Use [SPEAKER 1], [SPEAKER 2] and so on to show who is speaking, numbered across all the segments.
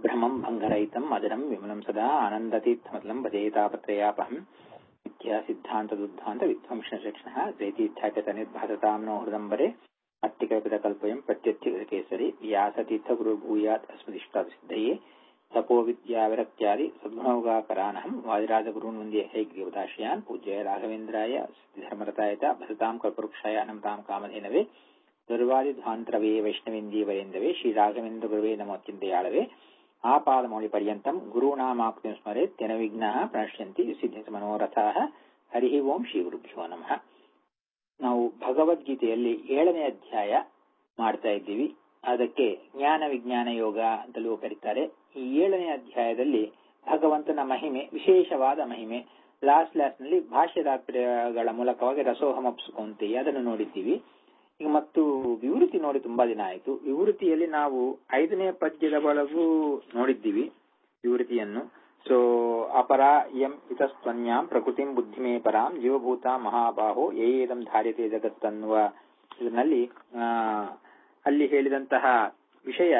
[SPEAKER 1] भ्रमम् भङ्गरहितम् अजरम् विमलम् सदा आनन्दतीर्थमतलम् भजेतापत्रयापहम् नित्या सिद्धान्तदुद्धान्त विध्वंसशिक्षणः जयतीर्थाचतनिर्भासताम् नो हृदम्बरे अट्टिकल्पितकल्पयम् प्रत्यत्यकेसरि व्यासतीर्थगुरुर्भूयात् अस्मदिष्टासिद्धये तपो विद्याविरक्त्यादि सद्गुणौगाकरानहम् वादिराजगुरून् वन्द्ये हैग्रीवदाश्रयान् पूज्याय राघवेन्द्राय सिद्धिधर्मरताय च भसताम् कल्पवृक्षाय अनन्ताम् कामधेनवे ದುರ್ವಾದಿಧ್ವಾಂತರವೇ ವೈಷ್ಣವೇಂದೀವರೇಂದವೇ ಶ್ರೀರಾಘವೇಂದ್ರ ನಮೋತ್ಯಂತೆಯಾಳವೇ ಆಪಾದಮೌಳಿ ಪರ್ಯಂತಂ ಗುರುಣಾಮಾಪ್ತಿ ಸ್ಮರೆ ತೆನ ವಿಘ್ನ ಪ್ರಣಶ್ಯಂತಿ ಸಿದ್ಧಿತ ಮನೋರಥಾ ಹರಿ ಓಂ ಶ್ರೀ ಗುರುಭ್ಯೋ ನಮಃ ನಾವು ಭಗವದ್ಗೀತೆಯಲ್ಲಿ ಏಳನೇ ಅಧ್ಯಾಯ ಮಾಡ್ತಾ ಇದ್ದೀವಿ ಅದಕ್ಕೆ ಜ್ಞಾನ ವಿಜ್ಞಾನ ಯೋಗ ಅಂತಲೂ ಕರೀತಾರೆ ಈ ಏಳನೇ ಅಧ್ಯಾಯದಲ್ಲಿ ಭಗವಂತನ ಮಹಿಮೆ ವಿಶೇಷವಾದ ಮಹಿಮೆ ಲಾಸ್ಟ್ ಲಾಸ್ಟ್ ನಲ್ಲಿ ಭಾಷ್ಯ ತಾತ್ಪರ್ಯಗಳ ಮೂಲಕವಾಗಿ ರಸೋಹಮಪ್ಸುಕೊಂತೆ ಅದನ್ನು ನೋಡಿದ್ದೀವಿ ಈಗ ಮತ್ತು ವಿವೃತಿ ನೋಡಿ ತುಂಬಾ ದಿನ ಆಯಿತು ವಿವೃತಿಯಲ್ಲಿ ನಾವು ಐದನೇ ಪದ್ಯದ ಒಳಗೂ ನೋಡಿದ್ದೀವಿ ವಿವೃತಿಯನ್ನು ಸೊ ಅಪರ ಎಂ ಇತಸ್ತ್ವನ್ಯಾಂ ಪ್ರಕೃತಿಂ ಬುದ್ಧಿಮೇ ಪರಾಂ ಜೀವಭೂತ ಮಹಾಬಾಹೋ ಏದಂ ಧಾರ್ಯತೆ ಜಗತ್ತನ್ನುವ ಇದರಲ್ಲಿ ಆ ಅಲ್ಲಿ ಹೇಳಿದಂತಹ ವಿಷಯ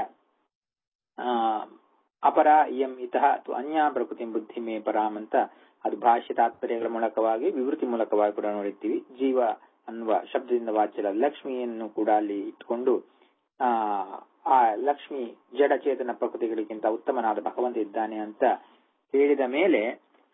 [SPEAKER 1] ಅಪರ ಎಂ ಇತಃ ಅನ್ಯಾ ಪ್ರಕೃತಿಂ ಬುದ್ಧಿಮೇ ಪರಾಂ ಅಂತ ಅದು ಭಾಷ್ಯ ತಾತ್ಪರ್ಯಗಳ ಮೂಲಕವಾಗಿ ವಿವೃತಿ ಮೂಲಕವಾಗಿ ಕೂಡ ನೋಡಿರ್ತೀವಿ ಜೀವ ಅನ್ನುವ ಶಬ್ದದಿಂದ ವಾಚ್ಯದ ಲಕ್ಷ್ಮಿಯನ್ನು ಕೂಡ ಅಲ್ಲಿ ಇಟ್ಟುಕೊಂಡು ಆ ಆ ಲಕ್ಷ್ಮಿ ಜಡಚೇತನ ಪ್ರಕೃತಿಗಳಿಗಿಂತ ಉತ್ತಮನಾದ ಭಗವಂತ ಇದ್ದಾನೆ ಅಂತ ಹೇಳಿದ ಮೇಲೆ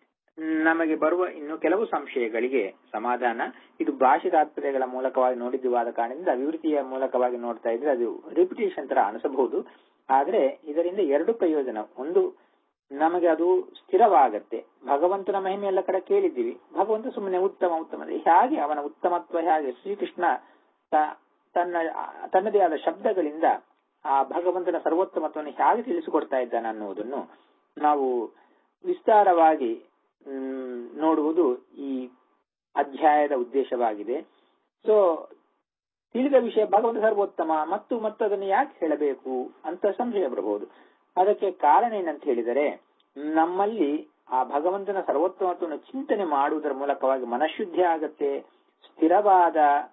[SPEAKER 1] ನಮಗೆ ಬರುವ ಇನ್ನು ಕೆಲವು ಸಂಶಯಗಳಿಗೆ ಸಮಾಧಾನ ಇದು ಭಾಷೆ ತಾತ್ಪರ್ಯಗಳ ಮೂಲಕವಾಗಿ ನೋಡಿದ್ದುವಾದ ಕಾರಣದಿಂದ ವಿವೃತಿಯ ಮೂಲಕವಾಗಿ ನೋಡ್ತಾ ಇದ್ರೆ ಅದು ರಿಪಿಟೇಷನ್ ತರ ಅನಿಸಬಹುದು ಆದ್ರೆ ಇದರಿಂದ ಎರಡು ಪ್ರಯೋಜನ ಒಂದು ನಮಗೆ ಅದು ಸ್ಥಿರವಾಗತ್ತೆ ಭಗವಂತನ ಮಹಿಮೆ ಎಲ್ಲ ಕಡೆ ಕೇಳಿದ್ದೀವಿ ಭಗವಂತ ಸುಮ್ಮನೆ ಉತ್ತಮ ಉತ್ತಮ ಹೇಗೆ ಅವನ ಉತ್ತಮತ್ವ ಹೇಗೆ ಶ್ರೀಕೃಷ್ಣ ತನ್ನ ತನ್ನದೇ ಆದ ಶಬ್ದಗಳಿಂದ ಆ ಭಗವಂತನ ಸರ್ವೋತ್ತಮತ್ವವನ್ನು ಹೇಗೆ ತಿಳಿಸಿಕೊಡ್ತಾ ಇದ್ದಾನೆ ಅನ್ನುವುದನ್ನು ನಾವು ವಿಸ್ತಾರವಾಗಿ ನೋಡುವುದು ಈ ಅಧ್ಯಾಯದ ಉದ್ದೇಶವಾಗಿದೆ ಸೊ ತಿಳಿದ ವಿಷಯ ಭಗವಂತ ಸರ್ವೋತ್ತಮ ಮತ್ತು ಮತ್ತು ಅದನ್ನು ಯಾಕೆ ಹೇಳಬೇಕು ಅಂತ ಸಂಶಯ ಬರಬಹುದು ಅದಕ್ಕೆ ಕಾರಣ ಏನಂತ ಹೇಳಿದರೆ ನಮ್ಮಲ್ಲಿ ಆ ಭಗವಂತನ ಸರ್ವೋತ್ತಮತ್ವವನ್ನು ಚಿಂತನೆ ಮಾಡುವುದರ ಮೂಲಕವಾಗಿ ಮನಶುದ್ಧಿ ಆಗತ್ತೆ ಸ್ಥಿರವಾದ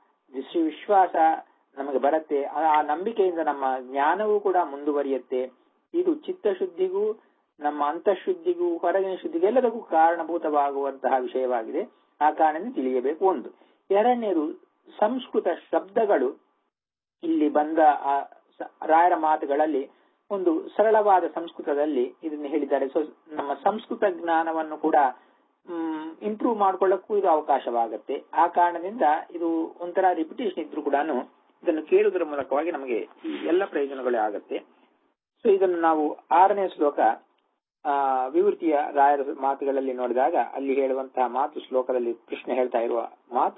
[SPEAKER 1] ವಿಶ್ವಾಸ ನಮಗೆ ಬರುತ್ತೆ ಆ ನಂಬಿಕೆಯಿಂದ ನಮ್ಮ ಜ್ಞಾನವೂ ಕೂಡ ಮುಂದುವರಿಯುತ್ತೆ ಇದು ಚಿತ್ತಶುದ್ಧಿಗೂ ನಮ್ಮ ಅಂತಃಶುದ್ಧಿಗೂ ಹೊರಗಿನ ಶುದ್ಧಿಗೂ ಎಲ್ಲದಕ್ಕೂ ಕಾರಣಭೂತವಾಗುವಂತಹ ವಿಷಯವಾಗಿದೆ ಆ ಕಾರಣದಿಂದ ತಿಳಿಯಬೇಕು ಒಂದು ಎರಡನೇದು ಸಂಸ್ಕೃತ ಶಬ್ದಗಳು ಇಲ್ಲಿ ಬಂದ ಆ ರಾಯರ ಮಾತುಗಳಲ್ಲಿ ಒಂದು ಸರಳವಾದ ಸಂಸ್ಕೃತದಲ್ಲಿ ಇದನ್ನು ಹೇಳಿದ್ದಾರೆ ಸೊ ನಮ್ಮ ಸಂಸ್ಕೃತ ಜ್ಞಾನವನ್ನು ಕೂಡ ಇಂಪ್ರೂವ್ ಮಾಡ್ಕೊಳ್ಳಕ್ಕೂ ಇದು ಅವಕಾಶವಾಗುತ್ತೆ ಆ ಕಾರಣದಿಂದ ಇದು ಒಂಥರ ರಿಪಿಟೇಷನ್ ಇದ್ರೂ ಕೂಡ ಇದನ್ನು ಕೇಳುವುದರ ಮೂಲಕವಾಗಿ ನಮಗೆ ಈ ಎಲ್ಲ ಪ್ರಯೋಜನಗಳೇ ಆಗುತ್ತೆ ಸೊ ಇದನ್ನು ನಾವು ಆರನೇ ಶ್ಲೋಕ ಆ ವಿವೃತಿಯ ರಾಯರ ಮಾತುಗಳಲ್ಲಿ ನೋಡಿದಾಗ ಅಲ್ಲಿ ಹೇಳುವಂತಹ ಮಾತು ಶ್ಲೋಕದಲ್ಲಿ ಕೃಷ್ಣ ಹೇಳ್ತಾ ಇರುವ ಮಾತು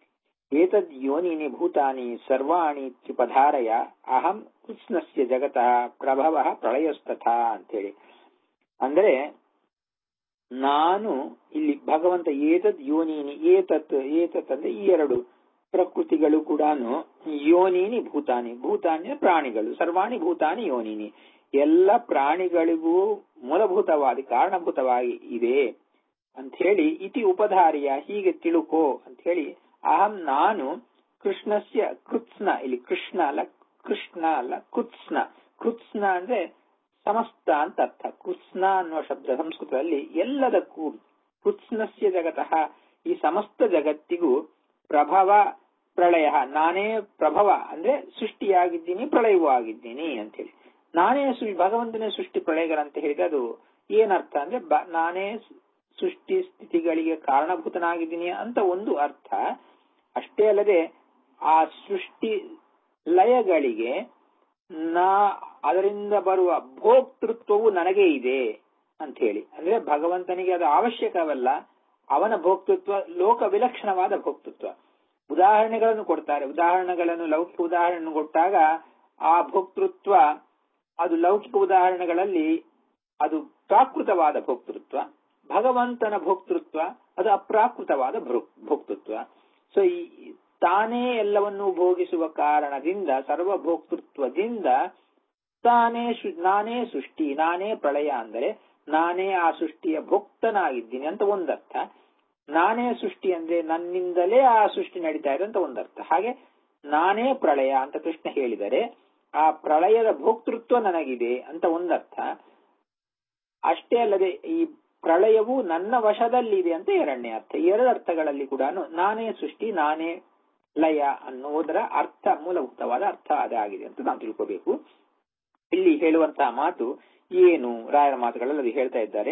[SPEAKER 1] ಏತದ್ ಯೋನಿನಿ ಭೂತಾನಿ ಸರ್ವಾಣಿ ತ್ಯುಪಧಾರಯ ಅಹಂ ಕೃಷ್ಣಸ್ಯ ಜಗತಃ ಪ್ರಭವ ಪ್ರಳಯಸ್ತಥಾ ಅಂತೇಳಿ ಅಂದ್ರೆ ನಾನು ಇಲ್ಲಿ ಭಗವಂತ ಏತದ್ ಯೋನಿನಿ ಏತತ್ ಏತತ್ ಅಂದ್ರೆ ಈ ಎರಡು ಪ್ರಕೃತಿಗಳು ಕೂಡ ಯೋನಿನಿ ಭೂತಾನಿ ಭೂತಾನಿ ಪ್ರಾಣಿಗಳು ಸರ್ವಾಣಿ ಭೂತಾನಿ ಯೋನಿನಿ ಎಲ್ಲ ಪ್ರಾಣಿಗಳಿಗೂ ಮೂಲಭೂತವಾದಿ ಕಾರಣಭೂತವಾಗಿ ಇದೆ ಅಂತ ಹೇಳಿ ಇತಿ ಉಪಧಾರಿಯ ಹೀಗೆ ತಿಳುಕೋ ಅಂತ ಹೇಳಿ ಅಹಂ ನಾನು ಕೃಷ್ಣಸ್ಯ ಕೃತ್ಸ್ನ ಇಲ್ಲಿ ಕೃಷ್ಣ ಅಲ್ಲ ಕೃಷ್ಣ ಅಲ್ಲ ಕೃತ್ಸ್ನ ಕೃತ್ಸ್ನ ಅಂದ್ರೆ ಸಮಸ್ತ ಅಂತ ಅರ್ಥ ಕೃತ್ಸ್ನ ಅನ್ನುವ ಶಬ್ದ ಸಂಸ್ಕೃತದಲ್ಲಿ ಎಲ್ಲದಕ್ಕೂ ಕೃತ್ಸ್ನಸ್ಯ ಜಗತಃ ಈ ಸಮಸ್ತ ಜಗತ್ತಿಗೂ ಪ್ರಭವ ಪ್ರಳಯ ನಾನೇ ಪ್ರಭವ ಅಂದ್ರೆ ಸೃಷ್ಟಿಯಾಗಿದ್ದೀನಿ ಪ್ರಳಯವೂ ಆಗಿದ್ದೀನಿ ಅಂತ ಹೇಳಿ ನಾನೇ ಭಗವಂತನೇ ಸೃಷ್ಟಿ ಪ್ರಳಯಗಳಂತ ಹೇಳಿದ್ರೆ ಅದು ಏನರ್ಥ ಅಂದ್ರೆ ನಾನೇ ಸೃಷ್ಟಿ ಸ್ಥಿತಿಗಳಿಗೆ ಕಾರಣಭೂತನಾಗಿದ್ದೀನಿ ಅಂತ ಒಂದು ಅರ್ಥ ಅಷ್ಟೇ ಅಲ್ಲದೆ ಆ ಸೃಷ್ಟಿ ಲಯಗಳಿಗೆ ನಾ ಅದರಿಂದ ಬರುವ ಭೋಕ್ತೃತ್ವವು ನನಗೆ ಇದೆ ಅಂತ ಹೇಳಿ ಅಂದ್ರೆ ಭಗವಂತನಿಗೆ ಅದು ಅವಶ್ಯಕವಲ್ಲ ಅವನ ಭೋಕ್ತೃತ್ವ ಲೋಕ ವಿಲಕ್ಷಣವಾದ ಭೋಕ್ತೃತ್ವ ಉದಾಹರಣೆಗಳನ್ನು ಕೊಡ್ತಾರೆ ಉದಾಹರಣೆಗಳನ್ನು ಲೌಕಿಕ ಉದಾಹರಣೆ ಕೊಟ್ಟಾಗ ಆ ಭೋಕ್ತೃತ್ವ ಅದು ಲೌಕಿಕ ಉದಾಹರಣೆಗಳಲ್ಲಿ ಅದು ಪ್ರಾಕೃತವಾದ ಭೋಕ್ತೃತ್ವ ಭಗವಂತನ ಭೋಕ್ತೃತ್ವ ಅದು ಅಪ್ರಾಕೃತವಾದ ಭೋಕ್ತೃತ್ವ ಸೊ ಈ ತಾನೇ ಎಲ್ಲವನ್ನೂ ಭೋಗಿಸುವ ಕಾರಣದಿಂದ ಸರ್ವ ಭೋಕ್ತೃತ್ವದಿಂದ ತಾನೇ ನಾನೇ ಸೃಷ್ಟಿ ನಾನೇ ಪ್ರಳಯ ಅಂದರೆ ನಾನೇ ಆ ಸೃಷ್ಟಿಯ ಭೋಕ್ತನಾಗಿದ್ದೀನಿ ಅಂತ ಒಂದರ್ಥ ನಾನೇ ಸೃಷ್ಟಿ ಅಂದ್ರೆ ನನ್ನಿಂದಲೇ ಆ ಸೃಷ್ಟಿ ನಡೀತಾ ಇದೆ ಅಂತ ಒಂದರ್ಥ ಹಾಗೆ ನಾನೇ ಪ್ರಳಯ ಅಂತ ಕೃಷ್ಣ ಹೇಳಿದರೆ ಆ ಪ್ರಳಯದ ಭೋಕ್ತೃತ್ವ ನನಗಿದೆ ಅಂತ ಒಂದರ್ಥ ಅಷ್ಟೇ ಅಲ್ಲದೆ ಈ ಪ್ರಳಯವು ನನ್ನ ವಶದಲ್ಲಿದೆ ಅಂತ ಎರಡನೇ ಅರ್ಥ ಎರಡು ಅರ್ಥಗಳಲ್ಲಿ ಕೂಡ ನಾನೇ ಸೃಷ್ಟಿ ನಾನೇ ಲಯ ಅನ್ನುವುದರ ಅರ್ಥ ಮೂಲಭೂತವಾದ ಅರ್ಥ ಅದಾಗಿದೆ ಅಂತ ನಾವು ತಿಳ್ಕೋಬೇಕು ಇಲ್ಲಿ ಹೇಳುವಂತಹ ಮಾತು ಏನು ರಾಯರ ಮಾತುಗಳಲ್ಲಿ ಅದು ಹೇಳ್ತಾ ಇದ್ದಾರೆ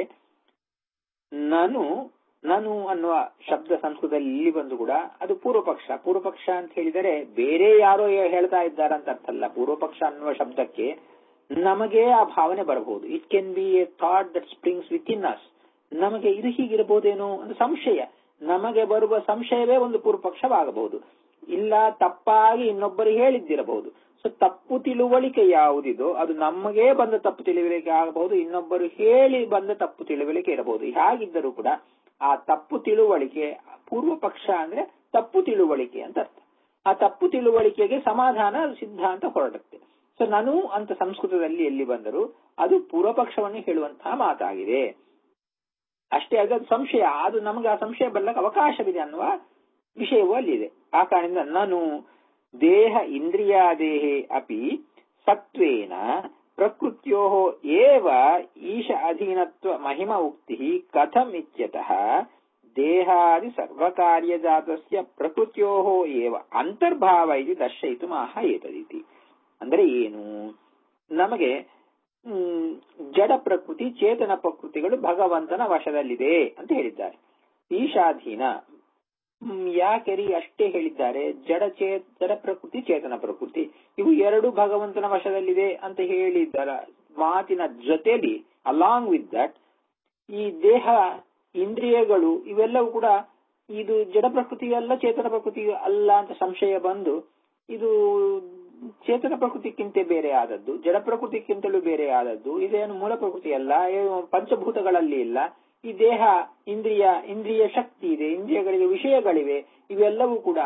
[SPEAKER 1] ನಾನು ನಾನು ಅನ್ನುವ ಶಬ್ದ ಸಂಸ್ಕೃತದಲ್ಲಿ ಇಲ್ಲಿ ಬಂದು ಕೂಡ ಅದು ಪೂರ್ವ ಪಕ್ಷ ಪೂರ್ವ ಪಕ್ಷ ಅಂತ ಹೇಳಿದರೆ ಬೇರೆ ಯಾರೋ ಹೇಳ್ತಾ ಇದ್ದಾರೆ ಅಂತ ಅರ್ಥ ಅಲ್ಲ ಪೂರ್ವ ಪಕ್ಷ ಅನ್ನುವ ಶಬ್ದಕ್ಕೆ ನಮಗೆ ಆ ಭಾವನೆ ಬರಬಹುದು it can be a thought that springs within us ನಮಗೆ ಇದು ಹೀಗಿರಬಹುದೇನೋ ಒಂದು ಸಂಶಯ ನಮಗೆ ಬರುವ ಸಂಶಯವೇ ಒಂದು ಪೂರ್ವ ಪಕ್ಷವಾಗಬಹುದು ಇಲ್ಲ ತಪ್ಪಾಗಿ ಇನ್ನೊಬ್ಬರಿಗೆ ಹೇಳಿದ್ದಿರಬಹುದು ಸೊ ತಪ್ಪು ತಿಳುವಳಿಕೆ ಯಾವುದಿದೋ ಅದು ನಮಗೆ ಬಂದ ತಪ್ಪು ತಿಳುವಳಿಕೆ ಆಗಬಹುದು ಇನ್ನೊಬ್ಬರು ಹೇಳಿ ಬಂದ ತಪ್ಪು ತಿಳುವಳಿಕೆ ಇರಬಹುದು ಹಾಗಿದ್ದರೂ ಕೂಡ ಆ ತಪ್ಪು ತಿಳುವಳಿಕೆ ಪೂರ್ವ ಪಕ್ಷ ಅಂದ್ರೆ ತಪ್ಪು ತಿಳುವಳಿಕೆ ಅಂತ ಅರ್ಥ ಆ ತಪ್ಪು ತಿಳುವಳಿಕೆಗೆ ಸಮಾಧಾನ ಸಿದ್ಧಾಂತ ಹೊರಡುತ್ತೆ ಸೊ ನಾನು ಅಂತ ಸಂಸ್ಕೃತದಲ್ಲಿ ಎಲ್ಲಿ ಬಂದರೂ ಅದು ಪೂರ್ವ ಪಕ್ಷವನ್ನು ಹೇಳುವಂತಹ ಮಾತಾಗಿದೆ ಅಷ್ಟೇ ಅದು ಸಂಶಯ ಅದು ನಮಗೆ ಆ ಸಂಶಯ ಬರ್ಲಕ್ಕೆ ಅವಕಾಶವಿದೆ ಅನ್ನುವ ವಿಷಯವೂ ಅಲ್ಲಿದೆ ಆ ಕಾರಣದಿಂದ ನಾನು ದೇಹ ಇಂದ್ರಿಯಾದೇಹೆ ಅಪಿ ಸತ್ವೇನ ಪ್ರಕೃತ್ಯೋ ಏವ ಈಶ ಅಧೀನತ್ವ ಮಹಿಮ ಉಕ್ತಿ ಕಥಂ ಇತ್ಯತಃ ದೇಹಾದಿ ಸರ್ವಕಾರ್ಯಜಾತಸ್ಯ ಪ್ರಕೃತ್ಯೋ ಏವ ಅಂತರ್ಭಾವ ಇದು ದರ್ಶಯಿತು ಮಾಹ ಏತದಿತಿ ಅಂದ್ರೆ ಏನು ನಮಗೆ ಹ್ಮ್ ಜಡ ಪ್ರಕೃತಿ ಚೇತನ ಪ್ರಕೃತಿಗಳು ಭಗವಂತನ ವಶದಲ್ಲಿದೆ ಅಂತ ಹೇಳಿದ್ದಾರೆ ಈಶಾಧೀನ ಯಾಕೆರಿ ಅಷ್ಟೇ ಹೇಳಿದ್ದಾರೆ ಜಡ ಚೇ ಜಡ ಪ್ರಕೃತಿ ಚೇತನ ಪ್ರಕೃತಿ ಇವು ಎರಡು ಭಗವಂತನ ವಶದಲ್ಲಿದೆ ಅಂತ ಹೇಳಿದ್ದಾರ ಮಾತಿನ ಜೊತೆಲಿ ಅಲಾಂಗ್ ವಿತ್ ದಟ್ ಈ ದೇಹ ಇಂದ್ರಿಯಗಳು ಇವೆಲ್ಲವೂ ಕೂಡ ಇದು ಜಡ ಪ್ರಕೃತಿ ಅಲ್ಲ ಚೇತನ ಪ್ರಕೃತಿ ಅಲ್ಲ ಅಂತ ಸಂಶಯ ಬಂದು ಇದು ಚೇತನ ಪ್ರಕೃತಿಕ್ಕಿಂತ ಬೇರೆ ಆದದ್ದು ಜಡ ಪ್ರಕೃತಿಕ್ಕಿಂತಲೂ ಬೇರೆ ಆದದ್ದು ಇದೇನು ಮೂಲ ಪ್ರಕೃತಿ ಅಲ್ಲ ಪಂಚಭೂತಗಳಲ್ಲಿ ಇಲ್ಲ ಈ ದೇಹ ಇಂದ್ರಿಯ ಇಂದ್ರಿಯ ಶಕ್ತಿ ಇದೆ ಇಂದ್ರಿಯಗಳಿಗೆ ವಿಷಯಗಳಿವೆ ಇವೆಲ್ಲವೂ ಕೂಡ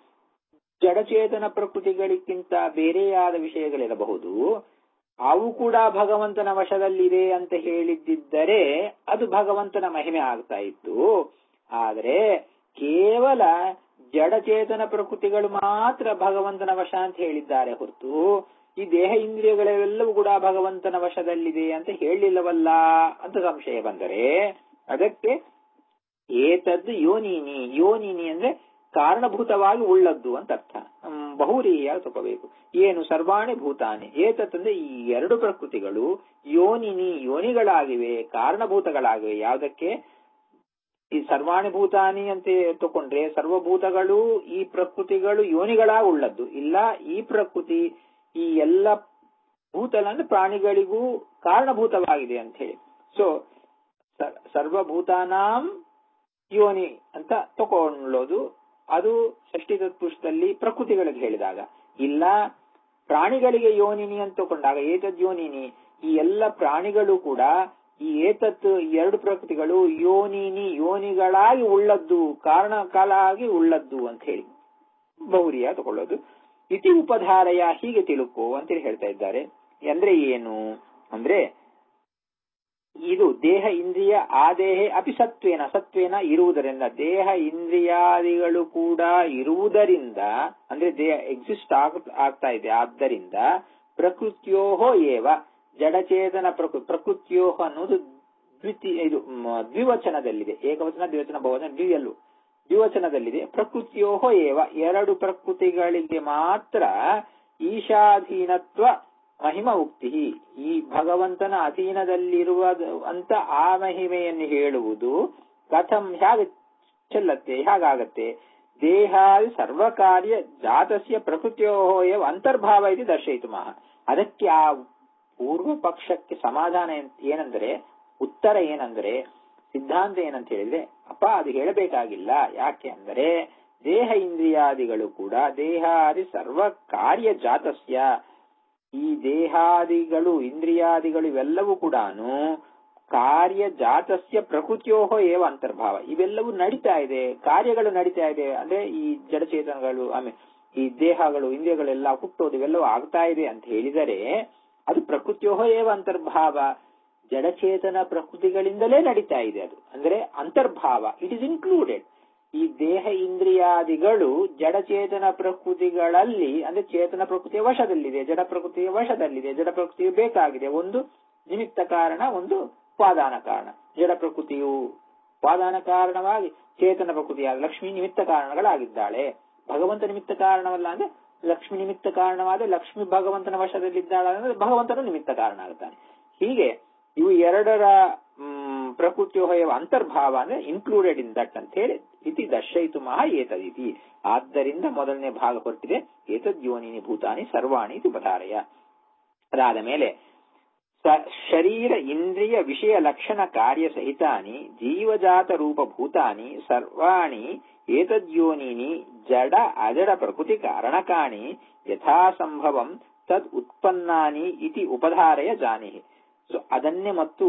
[SPEAKER 1] ಜಡಚೇತನ ಪ್ರಕೃತಿಗಳಿಗಿಂತ ಬೇರೆಯಾದ ವಿಷಯಗಳಿರಬಹುದು ಅವು ಕೂಡ ಭಗವಂತನ ವಶದಲ್ಲಿದೆ ಅಂತ ಹೇಳಿದ್ದರೆ ಅದು ಭಗವಂತನ ಮಹಿಮೆ ಆಗ್ತಾ ಇತ್ತು ಆದರೆ ಕೇವಲ ಜಡಚೇತನ ಪ್ರಕೃತಿಗಳು ಮಾತ್ರ ಭಗವಂತನ ವಶ ಅಂತ ಹೇಳಿದ್ದಾರೆ ಹೊರತು ಈ ದೇಹ ಇಂದ್ರಿಯಗಳೆಲ್ಲವೂ ಕೂಡ ಭಗವಂತನ ವಶದಲ್ಲಿದೆ ಅಂತ ಹೇಳಿಲ್ಲವಲ್ಲ ಅಂತ ಸಂಶಯ ಬಂದರೆ ಅದಕ್ಕೆ ಏತದ್ದು ಯೋನಿನಿ ಯೋನಿನಿ ಅಂದ್ರೆ ಕಾರಣಭೂತವಾಗಿ ಉಳ್ಳದ್ದು ಅಂತ ಅರ್ಥ ಬಹುರೀಯಾಗಿ ತಗೋಬೇಕು ಏನು ಸರ್ವಾಣಿ ಭೂತಾನಿ ಏತತ್ತಂದ್ರೆ ಈ ಎರಡು ಪ್ರಕೃತಿಗಳು ಯೋನಿನಿ ಯೋನಿಗಳಾಗಿವೆ ಕಾರಣಭೂತಗಳಾಗಿವೆ ಯಾವುದಕ್ಕೆ ಈ ಸರ್ವಾಣಿ ಭೂತಾನಿ ಅಂತ ತಕೊಂಡ್ರೆ ಸರ್ವಭೂತಗಳು ಈ ಪ್ರಕೃತಿಗಳು ಯೋನಿಗಳಾಗಿ ಉಳ್ಳದ್ದು ಇಲ್ಲ ಈ ಪ್ರಕೃತಿ ಈ ಎಲ್ಲ ಭೂತಲ ಅಂದ್ರೆ ಪ್ರಾಣಿಗಳಿಗೂ ಕಾರಣಭೂತವಾಗಿದೆ ಅಂತ ಹೇಳಿ ಸೊ ಸರ್ವಭೂತಾನಾಂ ಯೋನಿ ಅಂತ ತಕೊಳ್ಳೋದು ಅದು ಷಷ್ಠಿ ತತ್ಪುರುಷದಲ್ಲಿ ಪ್ರಕೃತಿಗಳಿಗೆ ಹೇಳಿದಾಗ ಇಲ್ಲ ಪ್ರಾಣಿಗಳಿಗೆ ಯೋನಿನಿ ಅಂತ ತಗೊಂಡಾಗ ಏತದ್ ಯೋನಿನಿ ಈ ಎಲ್ಲ ಪ್ರಾಣಿಗಳು ಕೂಡ ಈ ಏತತ್ ಎರಡು ಪ್ರಕೃತಿಗಳು ಯೋನಿನಿ ಯೋನಿಗಳಾಗಿ ಉಳ್ಳದ್ದು ಕಾರಣ ಕಾಲಾಗಿ ಉಳ್ಳದ್ದು ಅಂತ ಹೇಳಿ ಬಹುರಿಯ ತಗೊಳ್ಳೋದು ಇತಿ ಉಪಧಾರಯ ಹೀಗೆ ತಿಳುಕೋ ಅಂತೇಳಿ ಹೇಳ್ತಾ ಇದ್ದಾರೆ ಅಂದ್ರೆ ಏನು ಅಂದ್ರೆ ಇದು ದೇಹ ಇಂದ್ರಿಯ ಆ ದೇಹ ಅಪಿ ಸತ್ವೇನ ಸತ್ವೇನ ಇರುವುದರಿಂದ ದೇಹ ಇಂದ್ರಿಯಾದಿಗಳು ಕೂಡ ಇರುವುದರಿಂದ ಅಂದ್ರೆ ದೇಹ ಎಕ್ಸಿಸ್ಟ್ ಆಗ್ತಾ ಇದೆ ಆದ್ದರಿಂದ ಪ್ರಕೃತಿಯೋಹೋ ಏವ ಜಡಚೇತನ ಪ್ರಕೃ ಪ್ರಕೃತಿಯೋಹ ಅನ್ನೋದು ದ್ವಿತಿ ಇದು ದ್ವಿವಚನದಲ್ಲಿದೆ ಏಕವಚನ ದ್ವಿವಚನ ಬಹುವಚನ ದ್ವಿಯಲ್ಲು ದ್ವಿವಚನದಲ್ಲಿದೆ ಪ್ರಕೃತಿಯೋಹೋ ಏವ ಎರಡು ಪ್ರಕೃತಿಗಳಿಗೆ ಮಾತ್ರ ಈಶಾಧೀನತ್ವ ಮಹಿಮ ಉಕ್ತಿ ಈ ಭಗವಂತನ ಅಧೀನದಲ್ಲಿರುವ ಅಂತ ಆ ಮಹಿಮೆಯನ್ನು ಹೇಳುವುದು ಕಥಂ ಹೇಗೆ ಚೆಲ್ಲತ್ತೆ ಹೇಗಾಗತ್ತೆ ದೇಹಾದಿ ಸರ್ವಕಾರ್ಯ ಜಾತಸ್ಯ ಪ್ರಕೃತಿಯೋ ಏವ ಅಂತರ್ಭಾವ ಇದು ದರ್ಶಯಿತು ಮಹ ಅದಕ್ಕೆ ಆ ಪೂರ್ವ ಪಕ್ಷಕ್ಕೆ ಸಮಾಧಾನ ಏನಂದ್ರೆ ಉತ್ತರ ಏನಂದ್ರೆ ಸಿದ್ಧಾಂತ ಏನಂತ ಹೇಳಿದ್ರೆ ಅಪ್ಪ ಅದು ಹೇಳಬೇಕಾಗಿಲ್ಲ ಯಾಕೆ ಅಂದರೆ ದೇಹ ಇಂದ್ರಿಯಾದಿಗಳು ಕೂಡ ದೇಹಾದಿ ಸರ್ವ ಕಾರ್ಯ ಜಾತಸ್ಯ ಈ ದೇಹಾದಿಗಳು ಇಂದ್ರಿಯಾದಿಗಳು ಇವೆಲ್ಲವೂ ಕೂಡ ಕಾರ್ಯ ಜಾತಸ್ಯ ಪ್ರಕೃತಿಯೋಹೋ ಏವ ಅಂತರ್ಭಾವ ಇವೆಲ್ಲವೂ ನಡೀತಾ ಇದೆ ಕಾರ್ಯಗಳು ನಡೀತಾ ಇದೆ ಅಂದ್ರೆ ಈ ಜಡಚೇತನಗಳು ಆಮೇಲೆ ಈ ದೇಹಗಳು ಇಂದ್ರಿಯಗಳೆಲ್ಲ ಹುಟ್ಟೋದು ಇವೆಲ್ಲವೂ ಆಗ್ತಾ ಇದೆ ಅಂತ ಹೇಳಿದರೆ ಅದು ಪ್ರಕೃತಿಯೋಹೋ ಏವ ಅಂತರ್ಭಾವ ಜಡಚೇತನ ಪ್ರಕೃತಿಗಳಿಂದಲೇ ನಡೀತಾ ಇದೆ ಅದು ಅಂದ್ರೆ ಅಂತರ್ಭಾವ ಇಟ್ ಇಸ್ ಇನ್ಕ್ಲೂಡೆಡ್ ಈ ದೇಹ ಇಂದ್ರಿಯಾದಿಗಳು ಜಡಚೇತನ ಪ್ರಕೃತಿಗಳಲ್ಲಿ ಅಂದ್ರೆ ಚೇತನ ಪ್ರಕೃತಿಯ ವಶದಲ್ಲಿದೆ ಜಡ ಪ್ರಕೃತಿಯ ವಶದಲ್ಲಿದೆ ಜಡ ಪ್ರಕೃತಿಯು ಬೇಕಾಗಿದೆ ಒಂದು ನಿಮಿತ್ತ ಕಾರಣ ಒಂದು ಉಪಾದಾನ ಕಾರಣ ಜಡ ಪ್ರಕೃತಿಯು ಉಪಾದಾನ ಕಾರಣವಾಗಿ ಚೇತನ ಪ್ರಕೃತಿಯಾದ ಲಕ್ಷ್ಮಿ ನಿಮಿತ್ತ ಕಾರಣಗಳಾಗಿದ್ದಾಳೆ ಭಗವಂತ ನಿಮಿತ್ತ ಕಾರಣವಲ್ಲ ಅಂದ್ರೆ ಲಕ್ಷ್ಮಿ ನಿಮಿತ್ತ ಕಾರಣವಾದ ಲಕ್ಷ್ಮಿ ಭಗವಂತನ ವಶದಲ್ಲಿದ್ದಾಳೆ ಅಂದ್ರೆ ಭಗವಂತನು ನಿಮಿತ್ತ ಕಾರಣ ಆಗುತ್ತಾನೆ ಹೀಗೆ ಇವು ಎರಡರ ಮ್, ಪ್ರಕೃತಿಯು ಹೊಯ್ಯುವ ಅಂತರ್ಭಾವ ಅಂದ್ರೆ ಇನ್ಕ್ಲೂಡೆಡ್ ಇನ್ ದಟ್ ಅಂತ ಹೇಳಿ ಇತಿ ದರ್ಶಯಿತು ಮಹಾ ಏತದಿತಿ ಆದ್ದರಿಂದ ಮೊದಲನೇ ಭಾಗ ಹೊರಟಿದೆ ಏತದ್ಯೋನಿನಿ ಭೂತಾನಿ ಸರ್ವಾಣಿ ಇತಿ ಉಪಧಾರಯ ಅದಾದ ಮೇಲೆ ಸ- ಶರೀರ ಇಂದ್ರಿಯ ವಿಷಯ ಲಕ್ಷಣ ಕಾರ್ಯ ಸಹಿತಾನಿ ಜೀವಜಾತ ರೂಪ ಭೂತಾನಿ ಸರ್ವಾಣಿ ಏತದ್ಯೋನಿನಿ ಜಡ ಅಜಡ ಪ್ರಕೃತಿ ಕಾರಣಕಾಣಿ ಯಥಾ ಸಂಭವಂ ತದ್ ಉತ್ಪನ್ನಾನಿ ಇತಿ ಉಪಧಾರಯ ಜಾನಿಹಿ ಸೊ ಅದನ್ನೇ ಮತ್ತು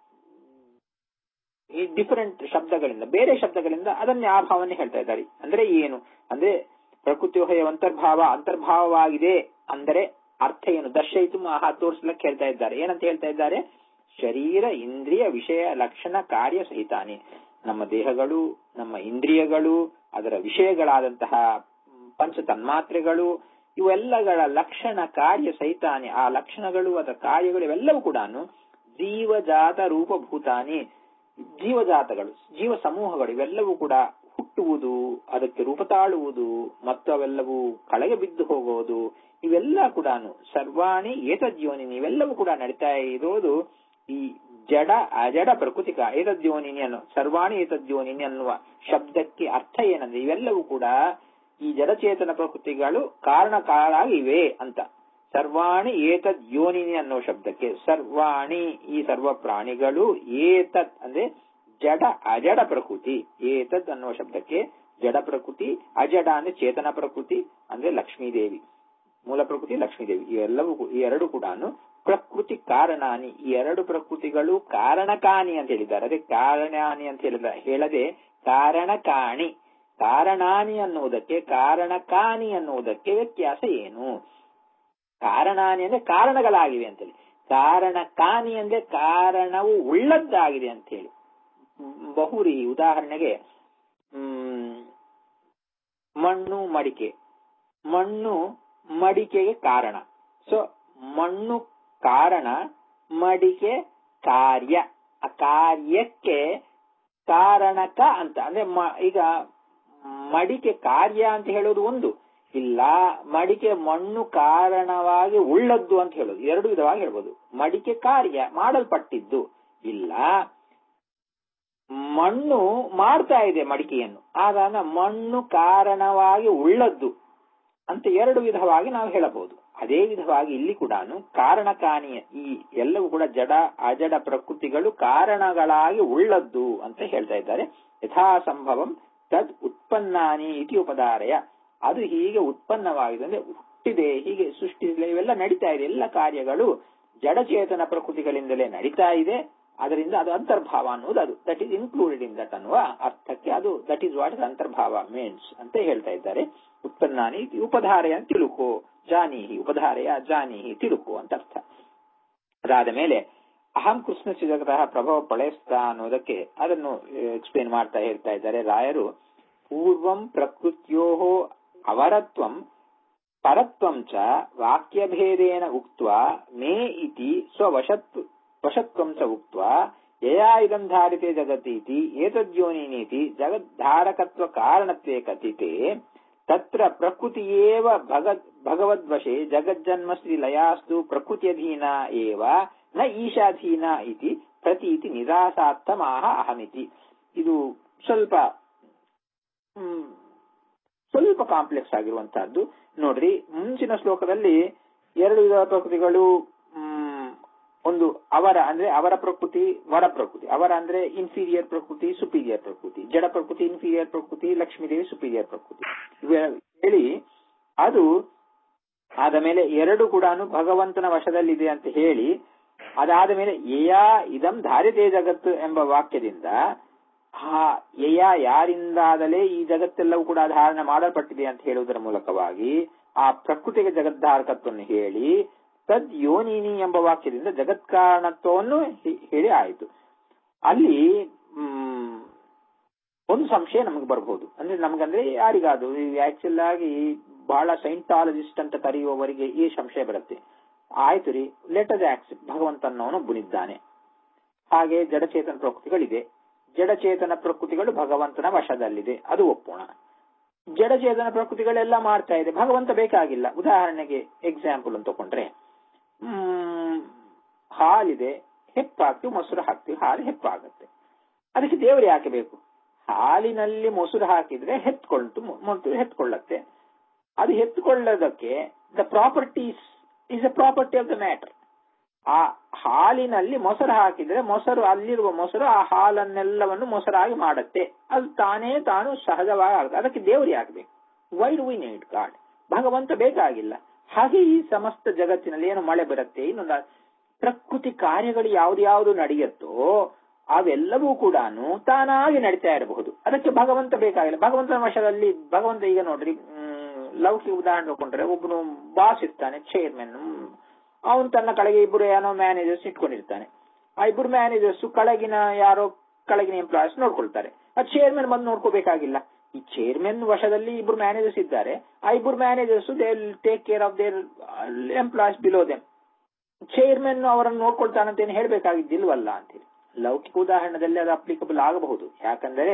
[SPEAKER 1] ಈ ಡಿಫರೆಂಟ್ ಶಬ್ದಗಳಿಂದ ಬೇರೆ ಶಬ್ದಗಳಿಂದ ಅದನ್ನೇ ಆ ಭಾವನೆ ಹೇಳ್ತಾ ಇದ್ದಾರೆ ಅಂದ್ರೆ ಏನು ಅಂದ್ರೆ ಪ್ರಕೃತಿ ಹೊಯ ಅಂತರ್ಭಾವ ಅಂತರ್ಭಾವವಾಗಿದೆ ಅಂದರೆ ಅರ್ಥ ಏನು ದರ್ಶಯಿತು ಮಹಾ ತೋರಿಸ್ಲಕ್ಕೆ ಹೇಳ್ತಾ ಇದ್ದಾರೆ ಏನಂತ ಹೇಳ್ತಾ ಇದ್ದಾರೆ ಶರೀರ ಇಂದ್ರಿಯ ವಿಷಯ ಲಕ್ಷಣ ಕಾರ್ಯ ಸಹಿತಾನೆ ನಮ್ಮ ದೇಹಗಳು ನಮ್ಮ ಇಂದ್ರಿಯಗಳು ಅದರ ವಿಷಯಗಳಾದಂತಹ ಪಂಚ ತನ್ಮಾತ್ರೆಗಳು ಇವೆಲ್ಲಗಳ ಲಕ್ಷಣ ಕಾರ್ಯ ಸಹಿತಾನೆ ಆ ಲಕ್ಷಣಗಳು ಅದರ ಕಾರ್ಯಗಳು ಇವೆಲ್ಲವೂ ಕೂಡ ಜೀವಜಾತ ರೂಪಭೂತಾನಿ ಜೀವಜಾತಗಳು ಜೀವ ಸಮೂಹಗಳು ಇವೆಲ್ಲವೂ ಕೂಡ ಹುಟ್ಟುವುದು ಅದಕ್ಕೆ ರೂಪ ತಾಳುವುದು ಮತ್ತು ಅವೆಲ್ಲವೂ ಕಳೆಗೆ ಬಿದ್ದು ಹೋಗುವುದು ಇವೆಲ್ಲ ಕೂಡ ಸರ್ವಾಣಿ ಏತದ್ಯೋನಿನಿ ಇವೆಲ್ಲವೂ ಕೂಡ ನಡೀತಾ ಇರೋದು ಈ ಜಡ ಅಜಡ ಪ್ರಕೃತಿಕ ಏತದ್ಯೋನಿನಿ ಅನ್ನೋ ಸರ್ವಾಣಿ ಏತದ್ಯೋನಿನಿ ಅನ್ನುವ ಶಬ್ದಕ್ಕೆ ಅರ್ಥ ಏನಂದ್ರೆ ಇವೆಲ್ಲವೂ ಕೂಡ ಈ ಜಡಚೇತನ ಪ್ರಕೃತಿಗಳು ಕಾರಣಕಾರಾಗಿವೆ ಅಂತ ಸರ್ವಾಣಿ ಏತದ್ ಯೋನಿನಿ ಅನ್ನೋ ಶಬ್ದಕ್ಕೆ ಸರ್ವಾಣಿ ಈ ಸರ್ವ ಪ್ರಾಣಿಗಳು ಏತತ್ ಅಂದ್ರೆ ಜಡ ಅಜಡ ಪ್ರಕೃತಿ ಏತದ್ ಅನ್ನುವ ಶಬ್ದಕ್ಕೆ ಜಡ ಪ್ರಕೃತಿ ಅಜಡ ಅಂದ್ರೆ ಚೇತನ ಪ್ರಕೃತಿ ಅಂದ್ರೆ ಲಕ್ಷ್ಮೀದೇವಿ ಮೂಲ ಪ್ರಕೃತಿ ಲಕ್ಷ್ಮೀದೇವಿ ಇವೆಲ್ಲವೂ ಈ ಎರಡು ಕೂಡ ಪ್ರಕೃತಿ ಕಾರಣಾನಿ ಈ ಎರಡು ಪ್ರಕೃತಿಗಳು ಕಾರಣಕಾನಿ ಅಂತ ಹೇಳಿದ್ದಾರೆ ಅದೇ ಕಾರಣಾನಿ ಅಂತ ಹೇಳಿದ ಹೇಳದೆ ಕಾರಣಕಾಣಿ ಕಾರಣಾನಿ ಅನ್ನುವುದಕ್ಕೆ ಕಾರಣಕಾನಿ ಅನ್ನುವುದಕ್ಕೆ ವ್ಯತ್ಯಾಸ ಏನು ಕಾರಣಾನಿ ಅಂದ್ರೆ ಕಾರಣಗಳಾಗಿವೆ ಅಂತೇಳಿ ಕಾರಣ ಕಾನಿ ಅಂದ್ರೆ ಕಾರಣವು ಉಳ್ಳದ್ದಾಗಿದೆ ಅಂತ ಹೇಳಿ ಬಹುರಿ ಉದಾಹರಣೆಗೆ ಹ್ಮ್ ಮಣ್ಣು ಮಡಿಕೆ ಮಣ್ಣು ಮಡಿಕೆಗೆ ಕಾರಣ ಸೊ ಮಣ್ಣು ಕಾರಣ ಮಡಿಕೆ ಕಾರ್ಯ ಆ ಕಾರ್ಯಕ್ಕೆ ಕಾರಣಕ ಅಂತ ಅಂದ್ರೆ ಮ- ಈಗ ಮಡಿಕೆ ಕಾರ್ಯ ಅಂತ ಹೇಳೋದು ಒಂದು ಇಲ್ಲ ಮಡಿಕೆ ಮಣ್ಣು ಕಾರಣವಾಗಿ ಉಳ್ಳದ್ದು ಅಂತ ಹೇಳೋದು ಎರಡು ವಿಧವಾಗಿ ಹೇಳ್ಬೋದು ಮಡಿಕೆ ಕಾರ್ಯ ಮಾಡಲ್ಪಟ್ಟಿದ್ದು ಇಲ್ಲ ಮಣ್ಣು ಮಾಡ್ತಾ ಇದೆ ಮಡಿಕೆಯನ್ನು ಆಗ ಮಣ್ಣು ಕಾರಣವಾಗಿ ಉಳ್ಳದ್ದು ಅಂತ ಎರಡು ವಿಧವಾಗಿ ನಾವು ಹೇಳಬಹುದು ಅದೇ ವಿಧವಾಗಿ ಇಲ್ಲಿ ಕೂಡ ಕಾರಣಕಾನಿಯ ಈ ಎಲ್ಲವೂ ಕೂಡ ಜಡ ಅಜಡ ಪ್ರಕೃತಿಗಳು ಕಾರಣಗಳಾಗಿ ಉಳ್ಳದ್ದು ಅಂತ ಹೇಳ್ತಾ ಇದ್ದಾರೆ ಯಥಾ ಸಂಭವಂ ತದ್ ಉತ್ಪನ್ನಾನಿ ಇತಿ ಉಪಧಾರಯ ಅದು ಹೀಗೆ ಉತ್ಪನ್ನವಾಗಿದೆ ಅಂದ್ರೆ ಹುಟ್ಟಿದೆ ಹೀಗೆ ಸೃಷ್ಟಿಸಿದೆ ಇವೆಲ್ಲ ನಡೀತಾ ಇದೆ ಎಲ್ಲ ಕಾರ್ಯಗಳು ಜಡಚೇತನ ಪ್ರಕೃತಿಗಳಿಂದಲೇ ನಡೀತಾ ಇದೆ ಅದರಿಂದ ಅದು ಅಂತರ್ಭಾವ ಅನ್ನೋದು ಅದು that is included in that ಅನ್ನುವ ಅರ್ಥಕ್ಕೆ ಅದು ದಟ್ ಈಸ್ ವಾಟ್ ಇಸ್ ಅಂತರ್ಭಾವ ಮೀನ್ಸ್ ಅಂತ ಹೇಳ್ತಾ ಇದ್ದಾರೆ ಉತ್ಪನ್ನಾನಿ ಇತಿ ಉಪಧಾರೆಯ ತಿಳುಕೋ ಜಾನೀಹಿ ಉಪಧಾರೆಯ ಜಾನೀಹಿ ತಿಳುಕೋ ಅಂತ ಅರ್ಥ ಅದಾದ ಮೇಲೆ ಅಹಂ ಕೃಷ್ಣ ಜಗತಃ ಪ್ರಭವ ಪಳಯಸ್ತ ಅನ್ನೋದಕ್ಕೆ ಅದನ್ನು ಎಕ್ಸ್ಪ್ಲೇನ್ ಮಾಡ್ತಾ ಹೇಳ್ತಾ ಇದ್ದಾರೆ ರಾಯರು ಪೂರ್ವಂ ಪ್ರಕೃತ್ಯೋ ಅವರತ್ವಂ ಪರತ್ವಂ ಚ ವಾಕ್ಯಭೇದೇನ ಉಕ್ತ್ವಾ ಮೇ ಇತಿ ಸ್ವವಶತ್ ವಶತ್ವಂ ಚ ಉಕ್ತ್ವಾ ಯಯಾ ಇದಂ ಧಾರಿತೆ ಜಗತೀತಿ ಏತದ್ಯೋನಿನೀತಿ ಜಗದ್ಧಾರಕತ್ವ ಕಾರಣತ್ವೇ ಕಥಿತೆ ತತ್ರ ಪ್ರಕೃತಿಯೇವ ಭಗ ಭಗವದ್ವಶೆ ಜಗಜ್ಜನ್ಮಶ್ರೀ ಲಯಾಸ್ತು ಪ್ರಕೃತ್ಯಧೀನ ಏವ ನ ಈಶಾಧೀನ ಇತಿ ಪ್ರತೀತಿ ನಿರಾಸಾರ್ಥಮಾಹ ಅಹಮಿತಿ ಇದು ಸ್ವಲ್ಪ ಹ್ಮ್, ಸ್ವಲ್ಪ ಕಾಂಪ್ಲೆಕ್ಸ್ ಆಗಿರುವಂತಹದ್ದು ನೋಡ್ರಿ ಮುಂಚಿನ ಶ್ಲೋಕದಲ್ಲಿ ಎರಡು ವಿಧ ಪ್ರಕೃತಿಗಳು ಹ್ಮ್, ಒಂದು ಅವರ ಅಂದ್ರೆ ಅವರ ಪ್ರಕೃತಿ ವರ ಪ್ರಕೃತಿ ಅವರ ಅಂದ್ರೆ ಇನ್ಫೀರಿಯರ್ ಪ್ರಕೃತಿ ಸುಪೀರಿಯರ್ ಪ್ರಕೃತಿ ಜಡ ಪ್ರಕೃತಿ ಇನ್ಫೀರಿಯರ್ ಪ್ರಕೃತಿ ಲಕ್ಷ್ಮೀದೇವಿ ಸುಪೀರಿಯರ್ ಪ್ರಕೃತಿ ಇವೆ ಹೇಳಿ ಅದು ಆದ ಮೇಲೆ ಎರಡು ಕೂಡ ಭಗವಂತನ ವಶದಲ್ಲಿದೆ ಅಂತ ಹೇಳಿ ಅದಾದ ಮೇಲೆ ಯಯಾ ಇದಂ ಧಾರಿತೆ ಜಗತ್ತು ಎಂಬ ವಾಕ್ಯದಿಂದ ಆ ಯಯ ಯಾರಿಂದಾದಲೇ ಈ ಜಗತ್ತೆಲ್ಲವೂ ಕೂಡ ಧಾರಣೆ ಮಾಡಲ್ಪಟ್ಟಿದೆ ಅಂತ ಹೇಳುವುದರ ಮೂಲಕವಾಗಿ ಆ ಪ್ರಕೃತಿಗೆ ಜಗದ್ಧಾರಕತ್ವವನ್ನು ಹೇಳಿ ತದ್ ಯೋನಿನಿ ಎಂಬ ವಾಕ್ಯದಿಂದ ಜಗತ್ಕಾರಣತ್ವವನ್ನು ಹೇ- ಹೇಳಿ ಆಯಿತು ಅಲ್ಲಿ ಮ್, ಒಂದು ಸಂಶಯ ನಮಗೆ ಬರಬಹುದು ಅಂದ್ರೆ ನಮಗಂದ್ರೆ ಯಾರಿಗಾದ್ರು ಆಕ್ಚುಲ್ ಆಗಿ ಬಹಳ ಸೈಂಟಾಲಜಿಸ್ಟ್ ಅಂತ ಕರೆಯುವವರಿಗೆ ಈ ಸಂಶಯ ಬರುತ್ತೆ ಆಯ್ತು ರೀ ಲೆಟರ್ ಆಕ್ಸೆಪ್ಟ್ ಭಗವಂತನವನು ಒಬ್ಬನಿದ್ದಾನೆ ಹಾಗೆ ಜಡಚೇತನ ಪ್ರಕೃತಿಗಳಿದೆ ಜಡಚೇತನ ಪ್ರಕೃತಿಗಳು ಭಗವಂತನ ವಶದಲ್ಲಿದೆ ಅದು ಒಪ್ಪೋಣ ಜಡಚೇತನ ಪ್ರಕೃತಿಗಳೆಲ್ಲ ಮಾಡ್ತಾ ಇದೆ ಭಗವಂತ ಬೇಕಾಗಿಲ್ಲ ಉದಾಹರಣೆಗೆ ಎಕ್ಸಾಂಪಲ್ ಅಂತ ತಗೊಂಡ್ರೆ ಹ್ಮ್ ಹಾಲಿದೆ ಹೆಪ್ಪಾಕ್ತಿವಿ ಮೊಸರು ಹಾಕ್ತಿವಿ ಹಾಲು ಹೆಪ್ಪಾಗುತ್ತೆ ಅದಕ್ಕೆ ದೇವರು ಯಾಕೆ ಬೇಕು ಹಾಲಿನಲ್ಲಿ ಮೊಸರು ಹಾಕಿದ್ರೆ ಹೆತ್ಕೊಳ್ತು ಮೊಸರು ಹೆತ್ಕೊಳ್ಳತ್ತೆ ಅದು ಹೆತ್ಕೊಳ್ಳೋದಕ್ಕೆ the properties is a property of the matter ಆ ಹಾಲಿನಲ್ಲಿ ಮೊಸರು ಹಾಕಿದ್ರೆ ಮೊಸರು ಅಲ್ಲಿರುವ ಮೊಸರು ಆ ಹಾಲನ್ನೆಲ್ಲವನ್ನು ಮೊಸರಾಗಿ ಮಾಡುತ್ತೆ ಅದು ತಾನೇ ತಾನು ಸಹಜವಾಗಿ ಆಗುತ್ತೆ ಅದಕ್ಕೆ ದೇವರು ಯಾಕಬೇಕು why do we need God ಭಗವಂತ ಬೇಕಾಗಿಲ್ಲ ಹಾಗೆ ಈ ಸಮಸ್ತ ಜಗತ್ತಿನಲ್ಲಿ ಏನು ಮಳೆ ಬರುತ್ತೆ ಇನ್ನೊಂದು ಪ್ರಕೃತಿ ಕಾರ್ಯಗಳು ಯಾವ್ದು ನಡೆಯುತ್ತೋ ಅವೆಲ್ಲವೂ ಕೂಡ ತಾನಾಗಿ ನಡೀತಾ ಇರಬಹುದು ಅದಕ್ಕೆ ಭಗವಂತ ಬೇಕಾಗಿಲ್ಲ ಭಗವಂತನ ವಶದಲ್ಲಿ ಭಗವಂತ ಈಗ ನೋಡ್ರಿ ಲೌಕಿಕ ಉದಾಹರಣೆ ತಗೊಂಡ್ರೆ ಒಬ್ಬನು ಬಾಸ್ ಇರ್ತಾನೆ ಚೇರ್ಮನ್ ಅವನು ತನ್ನ ಕೆಳಗೆ ಇಬ್ಬರು ಏನೋ ಮ್ಯಾನೇಜರ್ಸ್ ಇಟ್ಕೊಂಡಿರ್ತಾನೆ ಆ ಇಬ್ಬರು ಮ್ಯಾನೇಜರ್ಸ್ ಕೆಳಗಿನ ಯಾರೋ ಕೆಳಗಿನ ಎಂಪ್ಲಾಯೀಸ್ ನೋಡ್ಕೊಳ್ತಾರೆ ಆ ಚೇರ್ಮನ್ ಬಂದು ನೋಡ್ಕೋಬೇಕಾಗಿಲ್ಲ ಈ ಚೇರ್ಮನ್ ವಶದಲ್ಲಿ ಇಬ್ಬರು ಮ್ಯಾನೇಜರ್ಸ್ ಇದ್ದಾರೆ ಆ ಇಬ್ಬರು managers they take care of their employees below them chairman ಅವರನ್ನು ನೋಡ್ಕೊಳ್ತಾನಂತ ಏನು ಹೇಳ್ಬೇಕಾಗಿದ್ದಿಲ್ವಲ್ಲ ಅಂತೇಳಿ ಲೌಕಿಕ ಉದಾಹರಣೆದಲ್ಲಿ ಅದು ಅಪ್ಲಿಕಬಲ್ ಆಗಬಹುದು ಯಾಕಂದರೆ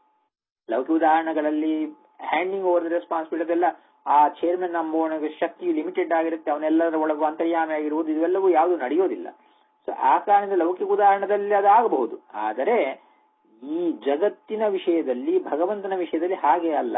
[SPEAKER 1] ಲೌಕಿಕ ಉದಾಹರಣೆಗಳಲ್ಲಿ ಹ್ಯಾಂಡಿಂಗ್ ಓವರ್ ರೆಸ್ಪಾನ್ಸಿಬಿಲಿಟಿ ಅದೆಲ್ಲ ಆ ಚೇರ್ಮನ್ ನಂಬುವನಿಗೆ ಶಕ್ತಿ ಲಿಮಿಟೆಡ್ ಆಗಿರುತ್ತೆ ಅವನೆಲ್ಲರ ಒಳಗೂ ಅಂತರ್ಯಾಮಿ ಆಗಿರುವುದು ಇವೆಲ್ಲವೂ ಯಾವುದು ನಡೆಯೋದಿಲ್ಲ ಸೊ ಆ ಕಾರಣದಿಂದ ಲೌಕಿಕ ಉದಾಹರಣೆದಲ್ಲಿ ಅದು ಆಗಬಹುದು ಆದರೆ ಈ ಜಗತ್ತಿನ ವಿಷಯದಲ್ಲಿ ಭಗವಂತನ ವಿಷಯದಲ್ಲಿ ಹಾಗೆ ಅಲ್ಲ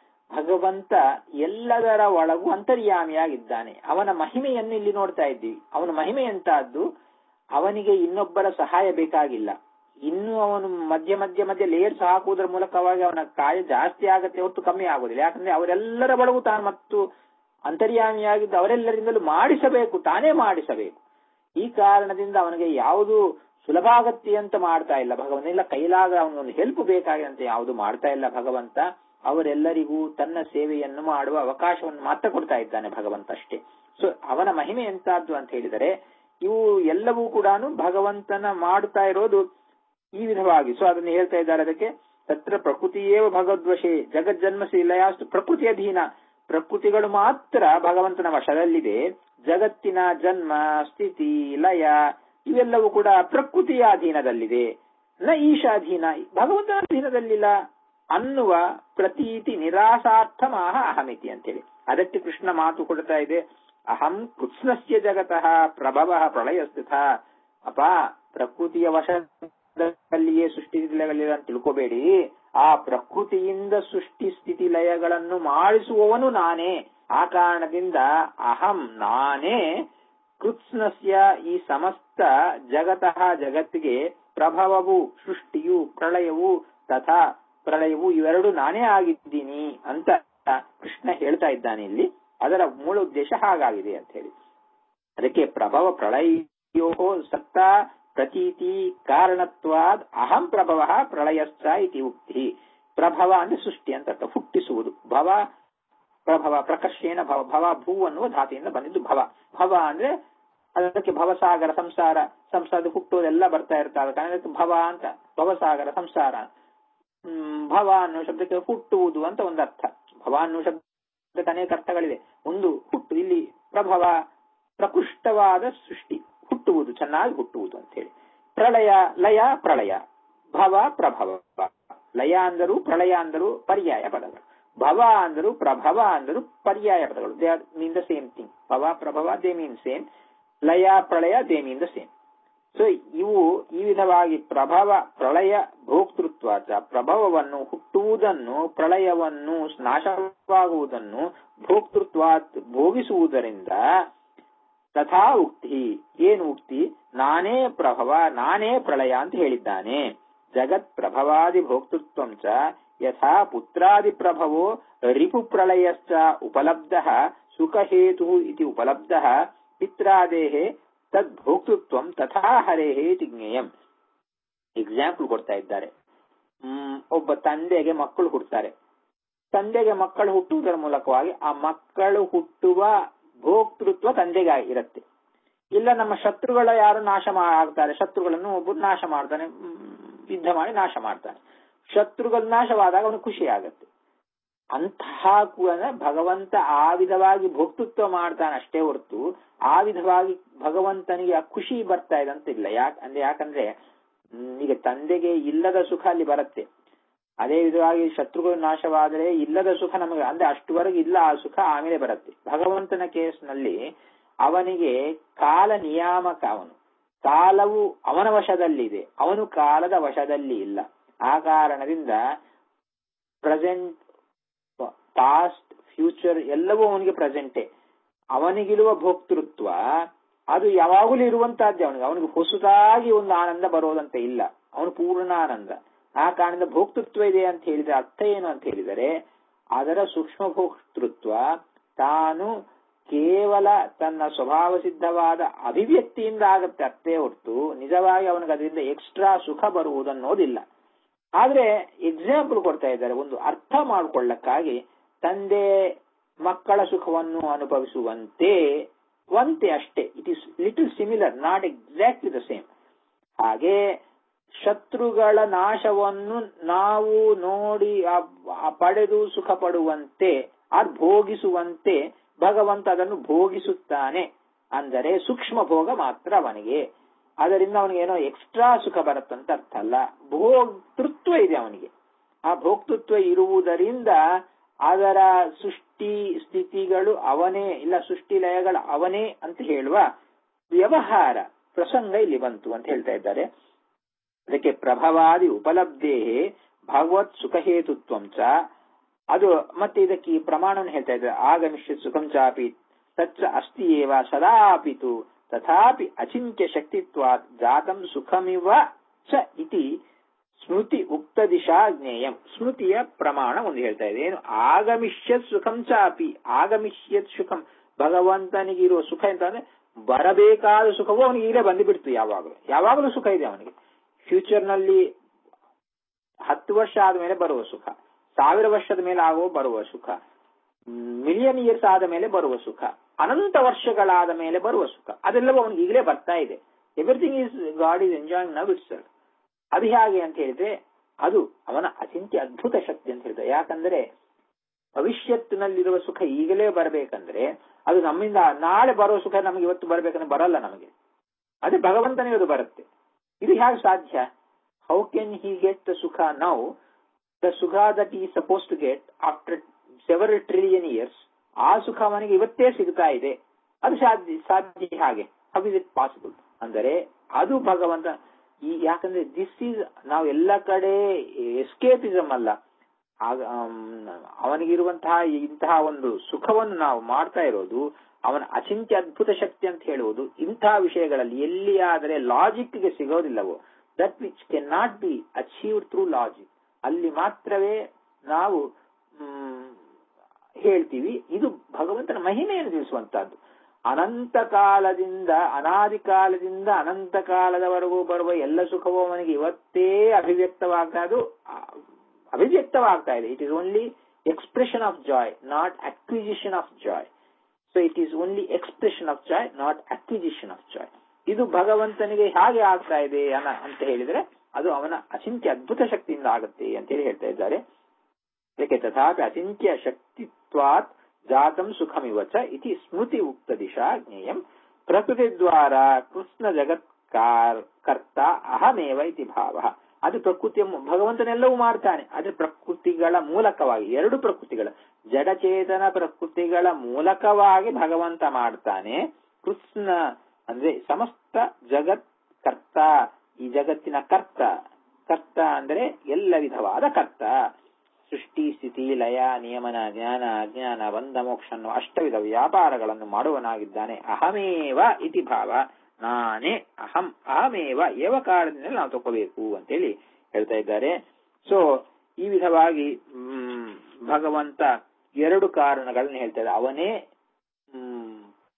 [SPEAKER 1] ಭಗವಂತ ಎಲ್ಲದರ ಒಳಗೂ ಅಂತರ್ಯಾಮಿಯಾಗಿದ್ದಾನೆ ಅವನ ಮಹಿಮೆಯನ್ನು ಇಲ್ಲಿ ನೋಡ್ತಾ ಇದ್ದೀವಿ ಅವನ ಮಹಿಮೆ ಎಂತಾದ್ದು ಅವನಿಗೆ ಇನ್ನೊಬ್ಬರ ಸಹಾಯ ಬೇಕಾಗಿಲ್ಲ ಇನ್ನು ಅವನು ಮಧ್ಯ ಮಧ್ಯ ಮಧ್ಯ ಲೇಯರ್ಸ್ ಹಾಕುವುದರ ಮೂಲಕವಾಗಿ ಅವನ ಕಾರ್ಯ ಜಾಸ್ತಿ ಆಗತ್ತೆ ಹೊತ್ತು ಕಮ್ಮಿ ಆಗುದಿಲ್ಲ ಯಾಕಂದ್ರೆ ಅವರೆಲ್ಲರ ಒಳಗೂ ತಾನು ಮತ್ತು ಅಂತರ್ಯಾಮಿಯಾಗಿದ್ದು ಅವರೆಲ್ಲರಿಂದಲೂ ಮಾಡಿಸಬೇಕು ತಾನೇ ಮಾಡಿಸಬೇಕು ಈ ಕಾರಣದಿಂದ ಅವನಿಗೆ ಯಾವುದು ಸುಲಭ ಆಗತ್ತೆ ಅಂತ ಮಾಡ್ತಾ ಇಲ್ಲ ಭಗವಂತ ಇಲ್ಲ ಕೈಲಾಗ ಅವನಿಗೊಂದು ಹೆಲ್ಪ್ ಬೇಕಾಗಿದೆ ಅಂತ ಯಾವುದು ಮಾಡ್ತಾ ಇಲ್ಲ ಭಗವಂತ ಅವರೆಲ್ಲರಿಗೂ ತನ್ನ ಸೇವೆಯನ್ನು ಮಾಡುವ ಅವಕಾಶವನ್ನು ಮಾತ್ರ ಕೊಡ್ತಾ ಇದ್ದಾನೆ ಭಗವಂತ ಅಷ್ಟೇ ಸೊ ಅವನ ಮಹಿಮೆ ಎಂತಾದ್ದು ಅಂತ ಹೇಳಿದರೆ ಇವು ಎಲ್ಲವೂ ಕೂಡ ಭಗವಂತನ ಮಾಡುತ್ತಾ ಇರೋದು ಈ ವಿಧವಾಗಿ ಸೊ ಅದನ್ನು ಹೇಳ್ತಾ ಇದ್ದಾರೆ ಅದಕ್ಕೆ ತತ್ರ ಪ್ರಕೃತಿಯೇವ ಭಗವದ್ವಶೆ ಜಗಜ್ಜನ್ಮಶೀಲಯಾಸ್ತು ಪ್ರಕೃತಿ ಅಧೀನ ಪ್ರಕೃತಿಗಳು ಮಾತ್ರ ಭಗವಂತನ ವಶದಲ್ಲಿದೆ ಜಗತ್ತಿನ ಜನ್ಮ ಸ್ಥಿತಿ ಲಯ ಇವೆಲ್ಲವೂ ಕೂಡ ಪ್ರಕೃತಿಯ ಅಧೀನದಲ್ಲಿದೆ ನ ಈಶಾಧೀನ ಭಗವಂತನ ಅಧೀನದಲ್ಲಿಲ್ಲ ಅನ್ನುವ ಪ್ರತೀತಿ ನಿರಾಸಾರ್ಥಮಾಹ ಅಹಮಿತಿ ಅಂತೇಳಿ ಅದಕ್ಕೆ ಕೃಷ್ಣ ಮಾತು ಕೊಡ್ತಾ ಇದೆ ಅಹಂ ಕೃತ್ಸ್ನಸ್ಯ ಜಗತಃ ಪ್ರಭವ ಪ್ರಳಯ ಸ್ಥಿತ ಅಪ ಪ್ರಕೃತಿಯ ವಶದಲ್ಲಿಯೇ ಸೃಷ್ಟಿ ಲಯಗಳಿವೆ ಅಂತ ತಿಳ್ಕೋಬೇಡಿ ಆ ಪ್ರಕೃತಿಯಿಂದ ಸೃಷ್ಟಿ ಸ್ಥಿತಿ ಲಯಗಳನ್ನು ಮಾಡಿಸುವವನು ನಾನೇ ಆ ಕಾರಣದಿಂದ ಅಹಂ ನಾನೇ ಕೃತ್ಸ್ನಸ್ಯ ಈ ಸಮಸ್ತ ಜಗತಃ ಜಗತ್ತಿಗೆ ಪ್ರಭವವು ಸೃಷ್ಟಿಯು ಪ್ರಳಯವು ತಥಾ ಪ್ರಳಯವು ಇವೆರಡು ನಾನೇ ಆಗಿದ್ದೀನಿ ಅಂತ ಕೃಷ್ಣ ಹೇಳ್ತಾ ಇದ್ದಾನೆ ಇಲ್ಲಿ ಅದರ ಮೂಲ ಉದ್ದೇಶ ಹಾಗಾಗಿದೆ ಅಂತ ಹೇಳಿ ಅದಕ್ಕೆ ಪ್ರಭವ ಪ್ರಳಯೋ ಸತ್ತ ಪ್ರತೀತಿ ಕಾರಣತ್ವಾದ್ ಅಹಂ ಪ್ರಭವ ಪ್ರಳಯಶ್ಚ ಇತಿ ಉಕ್ತಿ ಪ್ರಭವ ಅಂದ್ರೆ ಸೃಷ್ಟಿ ಅಂತ ಅರ್ಥ ಹುಟ್ಟಿಸುವುದು ಭವ ಪ್ರಭವ ಪ್ರಕರ್ಷೇಣ ಭವ ಭವ ಭೂ ಅನ್ನುವ ಧಾತಿಯಿಂದ ಬಂದಿದ್ದು ಭವ ಭವ ಅಂದ್ರೆ ಅದಕ್ಕೆ ಭವಸಾಗರ ಸಂಸಾರ ಸಂಸಾರದ ಹುಟ್ಟುವುದೆಲ್ಲ ಬರ್ತಾ ಇರ್ತಾರೆ ಅದಕ್ಕೆ ಭವ ಅಂತ ಭವಸಾಗರ ಸಂಸಾರ ಹ್ಮ್ ಭವ ಅನ್ನೋ ಶಬ್ದಕ್ಕೆ ಹುಟ್ಟುವುದು ಅಂತ ಒಂದು ಅರ್ಥ ಭವ ಅನ್ನೋ ಶಬ್ದಕ್ಕೆ ಅನೇಕ ಅರ್ಥಗಳಿದೆ ಒಂದು ಹುಟ್ಟು ಇಲ್ಲಿ ಪ್ರಭವ ಪ್ರಕೃಷ್ಟವಾದ ಸೃಷ್ಟಿ ಹುಟ್ಟುವುದು ಚೆನ್ನಾಗಿ ಹುಟ್ಟುವುದು ಅಂತ ಹೇಳಿ ಪ್ರಳಯ ಲಯ ಪ್ರಳಯ ಭವ ಪ್ರಭವ ಲಯ ಅಂದರು ಪ್ರಳಯ ಅಂದರು ಪರ್ಯಾಯ ಪದಗಳು ಭವ ಅಂದರು ಪ್ರಭವ ಅಂದರು ಪರ್ಯಾಯ ಪದಗಳು they are mean the same thing ಭವ ಪ್ರಭವ ದೇ ಮೀನ್ ಸೇಮ್ ಲಯ ಪ್ರಳಯ they mean the same so ಇವು ಈ ವಿಧವಾಗಿ ಪ್ರಭವ ಪ್ರಳಯ ಭೋಕ್ತೃತ್ವ ಪ್ರಭವವನ್ನು ಹುಟ್ಟುವುದನ್ನು ಪ್ರಳಯವನ್ನು ನಾಶವಾಗುವುದನ್ನು ಭೋಕ್ತೃತ್ವ ಭೋಗಿಸುವುದರಿಂದ ತಥಾ ಉಕ್ತಿ ಏನು ಉಕ್ತಿ ನಾನೇ ಪ್ರಭವ ನಾನೇ ಪ್ರಳಯ ಅಂತ ಹೇಳಿದ್ದಾನೆ ಜಗತ್ ಪ್ರಭವಾದಿ ಭೋಕ್ತೃತ್ವಂಚ ಯಥಾ ಪುತ್ರಾದಿ ಪ್ರಭವೋ ರಿಪು ಪ್ರಳಯಶ್ಚ ಉಪಲಬ್ಧ ಸುಖಹೇತು ಇತಿ ಉಪಲಬ್ಧ ಪಿತ್ರಾದೇಹೆ ತದ್ ಭೋಕ್ತೃತ್ವಂ ತಥಾ ಹರೇಹೇ ಇತಿ ಜ್ಞೇಯಂ ಎಕ್ಸಾಂಪಲ್ ಕೊಡ್ತಾ ಇದ್ದಾರೆ ಹ್ಮ್ ಒಬ್ಬ ತಂದೆಗೆ ಮಕ್ಕಳು ಹುಟ್ಟುತ್ತಾರೆ ತಂದೆಗೆ ಮಕ್ಕಳು ಹುಟ್ಟುವುದರ ಮೂಲಕವಾಗಿ ಆ ಮಕ್ಕಳು ಹುಟ್ಟುವ ಭೋಕ್ತೃತ್ವ ತಂದೆಗೆ ಇರುತ್ತೆ ಇಲ್ಲ ನಮ್ಮ ಶತ್ರುಗಳ ಯಾರು ನಾಶ ಆಗ್ತಾರೆ ಶತ್ರುಗಳನ್ನು ಒಬ್ಬರು ನಾಶ ಮಾಡ್ತಾನೆ ಯುದ್ಧ ಮಾಡಿ ನಾಶ ಮಾಡ್ತಾನೆ ಶತ್ರುಗಳು ನಾಶವಾದಾಗ ಅವನು ಖುಷಿ ಆಗತ್ತೆ ಅಂತಹ ಕೂಡ ಭಗವಂತ ಆ ವಿಧವಾಗಿ ಭೋಕ್ತೃತ್ವ ಮಾಡ್ತಾನೆ ಅಷ್ಟೇ ಹೊರತು ಆ ವಿಧವಾಗಿ ಭಗವಂತನಿಗೆ ಆ ಖುಷಿ ಬರ್ತಾ ಇದೆ ಅಂತ ಇಲ್ಲ ಯಾಕೆ ಅಂದ್ರೆ ಯಾಕಂದ್ರೆ ಹ್ಮ್, ಈಗ ತಂದೆಗೆ ಇಲ್ಲದ ಸುಖ ಅಲ್ಲಿ ಬರುತ್ತೆ ಅದೇ ವಿಧವಾಗಿ ಶತ್ರುಗಳು ನಾಶವಾದರೆ ಇಲ್ಲದ ಸುಖ ನಮಗೆ ಅಂದ್ರೆ ಅಷ್ಟುವರೆಗೆ ಇಲ್ಲ ಆ ಸುಖ ಆಮೇಲೆ ಬರುತ್ತೆ ಭಗವಂತನ ಕೇಸ್ನಲ್ಲಿ ಅವನಿಗೆ ಕಾಲ ನಿಯಾಮಕ ಅವನು ಕಾಲವು ಅವನ ವಶದಲ್ಲಿದೆ ಅವನು ಕಾಲದ ವಶದಲ್ಲಿ ಇಲ್ಲ ಆ ಕಾರಣದಿಂದ ಪ್ರೆಸೆಂಟ್ ಪಾಸ್ಟ್ ಫ್ಯೂಚರ್ ಎಲ್ಲವೂ ಅವನಿಗೆ ಪ್ರೆಸೆಂಟೇ ಅವನಿಗಿರುವ ಭೋಕ್ತೃತ್ವ ಅದು ಯಾವಾಗಲೂ ಇರುವಂತಹದ್ದೇ ಅವನಿಗೆ ಅವನಿಗೆ ಹೊಸದಾಗಿ ಒಂದು ಆನಂದ ಬರೋದಂತೆ ಇಲ್ಲ ಅವನು ಪೂರ್ಣ ಆನಂದ ಆ ಕಾರಣದಿಂದ ಭೋಕ್ತೃತ್ವ ಇದೆ ಅಂತ ಹೇಳಿದ್ರೆ ಅರ್ಥ ಏನು ಅಂತ ಹೇಳಿದರೆ ಅದರ ಸೂಕ್ಷ್ಮ ಭೋಕ್ತೃತ್ವ ತಾನು ಕೇವಲ ತನ್ನ ಸ್ವಭಾವ ಸಿದ್ಧವಾದ ಅಭಿವ್ಯಕ್ತಿಯಿಂದ ಆಗತ್ತೆ ಅರ್ಥೇ ಹೊರತು ನಿಜವಾಗಿ ಅವನಿಗೆ ಅದರಿಂದ ಎಕ್ಸ್ಟ್ರಾ ಸುಖ ಬರುವುದನ್ನೋದಿಲ್ಲ ಆದ್ರೆ ಎಕ್ಸಾಂಪಲ್ ಕೊಡ್ತಾ ಇದ್ದಾರೆ ಒಂದು ಅರ್ಥ ಮಾಡಿಕೊಳ್ಳಕ್ಕಾಗಿ ತಂದೆ ಮಕ್ಕಳ ಸುಖವನ್ನು ಅನುಭವಿಸುವಂತೆ ಒಂತೆ ಅಷ್ಟೇ it is little similar not exactly the same ಹಾಗೆ ಶತ್ರುಗಳ ನಾಶವನ್ನು ನಾವು ನೋಡಿ ಆ- ಆ ಪಡೆದು ಸುಖ ಪಡುವಂತೆ ಅದು ಭೋಗಿಸುವಂತೆ ಭಗವಂತ ಅದನ್ನು ಭೋಗಿಸುತ್ತಾನೆ ಅಂದರೆ ಸೂಕ್ಷ್ಮ ಭೋಗ ಮಾತ್ರ ಅವನಿಗೆ ಅದರಿಂದ ಅವನಿಗೆ ಏನೋ ಎಕ್ಸ್ಟ್ರಾ ಸುಖ ಬರುತ್ತಂತ ಅರ್ಥ ಅಲ್ಲ ಭೋಕ್ತೃತ್ವ ಇದೆ ಅವನಿಗೆ ಆ ಭೋಕ್ತೃತ್ವ ಇರುವುದರಿಂದ ಅದರ ಸೃಷ್ಟಿ ಸ್ಥಿತಿಗಳು ಅವನೇ ಇಲ್ಲ ಸೃಷ್ಟಿ ಲಯಗಳು ಅವನೇ ಅಂತ ಹೇಳುವ ವ್ಯವಹಾರ ಪ್ರಸಂಗ ಇಲ್ಲಿ ಬಂತು ಅಂತ ಹೇಳ್ತಾ ಇದ್ದಾರೆ ಅದಕ್ಕೆ ಪ್ರಭವಾದಿ ಉಪಲಬ್ಧೇ ಭಗವತ್ ಸುಖಹೇತುತ್ವಂ ಚ ಅದು ಮತ್ತೆ ಇದಕ್ಕೆ ಈ ಪ್ರಮಾಣವನ್ನು ಹೇಳ್ತಾ ಇದ್ದಾರೆ ಆಗಮಿಷ್ಯ ಸುಖಂ ಚಾಪಿ ತಚ್ಚ ಅಸ್ತಿ ಏವ ಸದಾಪಿತು ತಥಾಪಿ ಅಚಿಂತ್ಯ ಶಕ್ತಿತ್ವಾತ್ ಜಾತಂ ಸುಖಮಿವ ಚ ಇತಿ ಸ್ಮೃತಿ ಉಕ್ತ ದಿಶಾ ಜ್ಞೇಯಂ ಸ್ಮೃತಿಯ ಪ್ರಮಾಣ ಒಂದು ಹೇಳ್ತಾ ಇದೆ ಏನು ಆಗಮಿಷ್ಯತ್ ಸುಖಂ ಚಾಪಿ ಆಗಮಿಷ್ಯತ್ ಸುಖಂ ಭಗವಂತನಿಗಿರುವ ಸುಖ ಅಂತ ಅಂದ್ರೆ ಬರಬೇಕಾದ ಸುಖವು ಅವನಿಗೆ ಈಗಲೇ ಬಂದುಬಿಡ್ತು ಯಾವಾಗಲೂ ಯಾವಾಗಲೂ ಸುಖ ಇದೆ ಅವನಿಗೆ ಫ್ಯೂಚರ್ ನಲ್ಲಿ ಹತ್ತು ವರ್ಷ ಆದ್ಮೇಲೆ ಬರುವ ಸುಖ ಸಾವಿರ ವರ್ಷದ ಮೇಲೆ ಆಗುವ ಬರುವ ಸುಖ ಮಿಲಿಯನ್ ಇಯರ್ಸ್ ಆದ ಮೇಲೆ ಬರುವ ಸುಖ ಅನಂತ ವರ್ಷಗಳಾದ ಮೇಲೆ ಬರುವ ಸುಖ ಅದೆಲ್ಲವೂ ಅವನಿಗೆ ಈಗಲೇ ಬರ್ತಾ ಇದೆ everything is God is enjoying now itself ಅದು ಹೇಗೆ ಅಂತ ಹೇಳಿದ್ರೆ ಅದು ಅವನ ಅಚಿಂತ್ಯ ಅದ್ಭುತ ಶಕ್ತಿ ಅಂತ ಹೇಳಿದ್ರೆ ಯಾಕಂದ್ರೆ ಭವಿಷ್ಯತ್ತಿನಲ್ಲಿರುವ ಸುಖ ಈಗಲೇ ಬರಬೇಕಂದ್ರೆ ಅದು ನಮ್ಮಿಂದ ನಾಳೆ ಬರೋ ಸುಖ ನಮಗೆ ಇವತ್ತು ಬರಬೇಕಂದ್ರೆ ಬರಲ್ಲ ನಮಗೆ ಅದೇ ಭಗವಂತನಿಗೆ ಅದು ಬರುತ್ತೆ ಇದು ಹೇಗೆ ಸಾಧ್ಯ how can he get the ಸುಖ ನೌ ದ ಸುಖ that he suppose to get after several trillion years ಆ ಸುಖ ಅವನಿಗೆ ಇವತ್ತೇ ಸಿಗ್ತಾ ಇದೆ ಅದು ಸಾಧ್ಯ ಸಾಧ್ಯ ಹಾಗೆ ಹೌ ಇಸ್ ಇಟ್ ಪಾಸಿಬಲ್ ಅಂದರೆ ಅದು ಭಗವಂತ ಈ ಯಾಕಂದ್ರೆ ದಿಸ್ ಈಸ್ ನಾವು ಎಲ್ಲ ಕಡೆ ಎಸ್ಕೇಪಿಸಮ್ ಅಲ್ಲ ಆಗ ಆಮ್, ಅವನಿಗಿರುವಂತಹ ಇಂತಹ ಒಂದು ಸುಖವನ್ನು ನಾವು ಮಾಡ್ತಾ ಇರೋದು ಅವನ ಅಚಿಂತ್ಯ ಅದ್ಭುತ ಶಕ್ತಿ ಅಂತ ಹೇಳುವುದು ಇಂತಹ ವಿಷಯಗಳಲ್ಲಿ ಎಲ್ಲಿ ಆದರೆ ಲಾಜಿಕ್ಗೆ ಸಿಗೋದಿಲ್ಲವೋ that which can not be achieved through logic ಅಲ್ಲಿ ಮಾತ್ರವೇ ನಾವು ಮ್, ಹೇಳ್ತೀವಿ ಇದು ಭಗವಂತನ ಮಹಿಮೆಯನ್ನು ತಿಳಿಸುವಂತಹದ್ದು ಅನಂತ ಕಾಲದಿಂದ ಅನಾದಿ ಕಾಲದಿಂದ ಅನಂತ ಕಾಲದವರೆಗೂ ಬರುವ ಎಲ್ಲ ಸುಖವೂ ಅವನಿಗೆ ಇವತ್ತೇ ಅಭಿವ್ಯಕ್ತವಾಗ್ತಾ ಅದು ಆ, ಅಭಿವ್ಯಕ್ತವಾಗ್ತಾ ಇದೆ it is only expression of joy not acquisition of joy so it is only expression of joy not acquisition of joy ಇದು ಭಗವಂತನಿಗೆ ಹೇಗೆ ಆಗ್ತಾ ಇದೆ ಅನ್ನ ಅಂತ ಹೇಳಿದ್ರೆ ಅದು ಅವನ ಅಚಿಂತ್ಯ ಅದ್ಭುತ ಶಕ್ತಿಯಿಂದ ಆಗುತ್ತೆ ಅಂತ ಹೇಳಿ ಹೇಳ್ತಾ ಇದ್ದಾರೆ ಅದಕ್ಕೆ ತಥಾಪಿ ಅಚಿಂತ್ಯ ಶಕ್ತಿತ್ವಾತ್ ಜಾತಂ ಸುಖಮಿವ ಚ ಇತಿ ಸ್ಮೃತಿ ಉಕ್ತ ದಿಶಾ ಜ್ಞೇಯಂ ಪ್ರಕೃತಿ ದ್ವಾರ ಕೃಷ್ಣ ಜಗತ್ ಕಾರ್- ಕರ್ತ ಅಹಮೇವ ಇತಿ ಭಾವ ಅದು ಪ್ರಕೃತಿಯ ಮು- ಭಗವಂತನೆಲ್ಲವೂ ಮಾಡ್ತಾನೆ ಆದ್ರೆ ಪ್ರಕೃತಿಗಳ ಮೂಲಕವಾಗಿ ಎರಡು ಪ್ರಕೃತಿಗಳ ಜಡಚೇತನ ಪ್ರಕೃತಿಗಳ ಮೂಲಕವಾಗಿ ಭಗವಂತ ಮಾಡ್ತಾನೆ ಕೃಷ್ಣ ಅಂದ್ರೆ ಸಮಸ್ತ ಜಗತ್ ಕರ್ತ ಈ ಜಗತ್ತಿನ ಕರ್ತ ಕರ್ತ ಅಂದ್ರೆ ಎಲ್ಲ ವಿಧವಾದ ಕರ್ತ ಸೃಷ್ಟಿ ಸ್ಥಿತಿ ಲಯ ನಿಯಮನ ಜ್ಞಾನ ಅಜ್ಞಾನ ಬಂಧ ಮೋಕ್ಷ ಅನ್ನೋ ಅಷ್ಟವಿಧ ವ್ಯಾಪಾರಗಳನ್ನು ಮಾಡುವನಾಗಿದ್ದಾನೆ ಅಹಮೇವ ಇತಿ ಭಾವ ನಾನೇ ಅಹಂ ಅಹಮೇವ ಏವ ಕಾರಣದಿಂದ ನಾವು ತಗೋಬೇಕು ಅಂತೇಳಿ ಹೇಳ್ತಾ ಇದ್ದಾರೆ ಸೊ ಈ ವಿಧವಾಗಿ ಹ್ಮ್, ಭಗವಂತ ಎರಡು ಕಾರಣಗಳನ್ನ ಹೇಳ್ತಾ ಇದ್ದಾರೆ ಅವನೇ ಹ್ಮ್,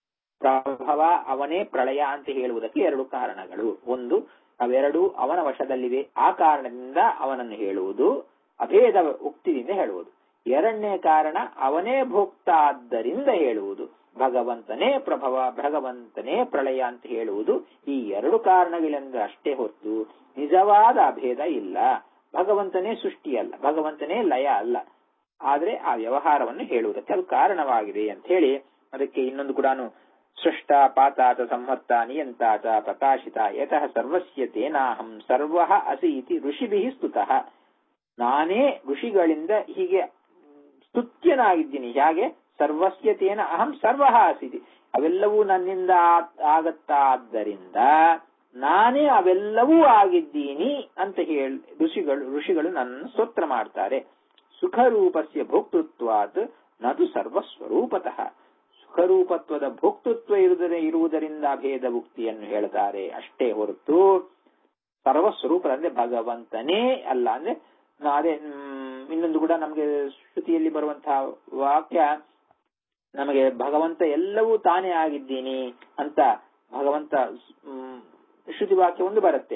[SPEAKER 1] ಪ್ರಭವ ಅವನೇ ಪ್ರಳಯ ಅಂತ ಹೇಳುವುದಕ್ಕೆ ಎರಡು ಕಾರಣಗಳು ಒಂದು ಅವೆರಡು ಅವನ ವಶದಲ್ಲಿವೆ ಆ ಕಾರಣದಿಂದ ಅವನನ್ನು ಹೇಳುವುದು ಅಭೇದ ಉಕ್ತಿಯಿಂದ ಹೇಳುವುದು ಎರಡನೇ ಕಾರಣ ಅವನೇ ಭೋಕ್ತ ಆದ್ದರಿಂದ ಹೇಳುವುದು ಭಗವಂತನೇ ಪ್ರಭವ ಭಗವಂತನೇ ಪ್ರಳಯ ಅಂತ ಹೇಳುವುದು ಈ ಎರಡು ಕಾರಣಗಳಿಂದ ಅಷ್ಟೇ ಹೊರತು ನಿಜವಾದ ಅಭೇದ ಇಲ್ಲ ಭಗವಂತನೇ ಸೃಷ್ಟಿ ಅಲ್ಲ ಭಗವಂತನೇ ಲಯ ಅಲ್ಲ ಆದ್ರೆ ಆ ವ್ಯವಹಾರವನ್ನು ಹೇಳುವುದಕ್ಕೆ ಅದು ಕಾರಣವಾಗಿದೆ ಅಂತ ಹೇಳಿ ಅದಕ್ಕೆ ಇನ್ನೊಂದು ಕೂಡ ಸೃಷ್ಟ ಪಾತಾತ ಸಂಹತ್ತ ನಿಯಂತಾತ ಪ್ರಕಾಶಿತ ಯತಃ ಸರ್ವಸ್ಯ ತೇನಾಹಂ ಸರ್ವಃ ಅಸಿ ಇತಿ ಋಷಿಭಿಃ ಸ್ತುತಃ ನಾನೇ ಋಷಿಗಳಿಂದ ಹೀಗೆ ಸ್ತುತ್ಯನಾಗಿದ್ದೀನಿ ಹೇಗೆ ಸರ್ವಸ್ಯ ತೇನ ಅಹಂ ಸರ್ವಃ ಅಸಿತಿ ಅವೆಲ್ಲವೂ ನನ್ನಿಂದ ಆಗತ್ತಾದ್ದರಿಂದ ನಾನೇ ಅವೆಲ್ಲವೂ ಆಗಿದ್ದೀನಿ ಅಂತ ಹೇಳಿ ಋಷಿಗಳು ಋಷಿಗಳು ನನ್ನ ಸ್ತೋತ್ರ ಮಾಡ್ತಾರೆ ಸುಖರೂಪಸ್ಯ ಭೋಕ್ತೃತ್ವಾತ್ ನದು ಸರ್ವಸ್ವರೂಪತಃ ಸುಖರೂಪತ್ವದ ಭೋಕ್ತೃತ್ವ ಇರುವುದರ ಇರುವುದರಿಂದ ಭೇದ ಮುಕ್ತಿಯನ್ನು ಹೇಳ್ತಾರೆ ಅಷ್ಟೇ ಹೊರತು ಸರ್ವಸ್ವರೂಪ ಅಂದ್ರೆ ಭಗವಂತನೇ ಅಲ್ಲ ಅಂದ್ರೆ ಅದೇ ಇನ್ನೊಂದು ಕೂಡ ನಮಗೆ ಶ್ರುತಿಯಲ್ಲಿ ಬರುವಂತಹ ವಾಕ್ಯ ನಮಗೆ ಭಗವಂತ ಎಲ್ಲವೂ ತಾನೇ ಆಗಿದ್ದೀನಿ ಅಂತ ಭಗವಂತ ಶ್ರುತಿ ವಾಕ್ಯ ಒಂದು ಬರುತ್ತೆ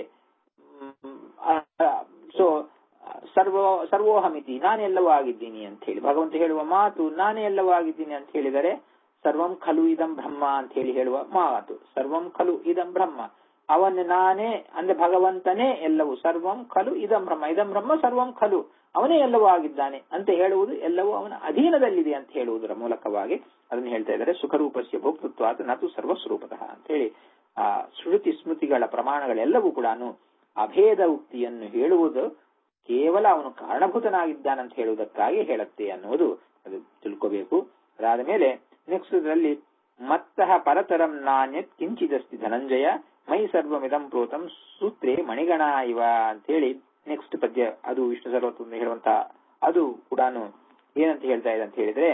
[SPEAKER 1] ಸೊ ಸರ್ವ ಸರ್ವೋಹಮಿತಿ ನಾನೆಲ್ಲವೂ ಆಗಿದ್ದೀನಿ ಅಂತ ಹೇಳಿ ಭಗವಂತ ಹೇಳುವ ಮಾತು ನಾನೇ ಎಲ್ಲವೂ ಆಗಿದ್ದೀನಿ ಅಂತ ಹೇಳಿದರೆ ಸರ್ವಂ ಖಲು ಇದಂ ಬ್ರಹ್ಮ ಅಂತ ಹೇಳಿ ಹೇಳುವ ಮಾತು ಸರ್ವಂ ಖಲು ಇದಂ ಬ್ರಹ್ಮ ಅವನ ನಾನೇ ಅಂದ್ರೆ ಭಗವಂತನೇ ಎಲ್ಲವೂ ಸರ್ವಂ ಖಲು ಇದಂ ಬ್ರಹ್ಮ ಇದಂ ಬ್ರಹ್ಮ ಸರ್ವಂ ಖಲು ಅವನೇ ಎಲ್ಲವೂ ಆಗಿದ್ದಾನೆ ಅಂತ ಹೇಳುವುದು ಎಲ್ಲವೂ ಅವನ ಅಧೀನದಲ್ಲಿದೆ ಅಂತ ಹೇಳುವುದರ ಮೂಲಕವಾಗಿ ಅದನ್ನು ಹೇಳ್ತಾ ಇದ್ದಾರೆ ಸುಖರೂಪಸ್ಯ ಭೋಕ್ತೃತ್ವ ನತು ಸರ್ವಸ್ವರೂಪತಃ ಅಂತ ಹೇಳಿ ಆ ಶ್ರುತಿ ಸ್ಮೃತಿಗಳ ಪ್ರಮಾಣಗಳೆಲ್ಲವೂ ಕೂಡ ಅಭೇದ ಉಕ್ತಿಯನ್ನು ಹೇಳುವುದು ಕೇವಲ ಅವನು ಕಾರಣಭೂತನಾಗಿದ್ದಾನಂತ ಹೇಳುವುದಕ್ಕಾಗಿ ಹೇಳುತ್ತೆ ಅನ್ನುವುದು ಅದು ತಿಳ್ಕೋಬೇಕು ಅದಾದ ಮೇಲೆ ನೆಕ್ಸ್ಟ್ ಇದರಲ್ಲಿ ಮತ್ತಃ ಪರತರಂ ನಾಣ್ಯತ್ ಕಿಂಚಿದಸ್ತಿ ಧನಂಜಯ ಮೈ ಸರ್ವಮಿದಂ ಪ್ರೋತಂ ಸೂತ್ರೇ ಮಣಿಗಣ ಇವ ಅಂತ ಹೇಳಿ ನೆಕ್ಸ್ಟ್ ಪದ್ಯ ಅದು ವಿಷ್ಣು ಸರ್ವತ್ವ ಹೇಳುವಂತಹ ಅದು ಕೂಡ ಏನಂತ ಹೇಳ್ತಾ ಇದೆ ಅಂತ ಹೇಳಿದ್ರೆ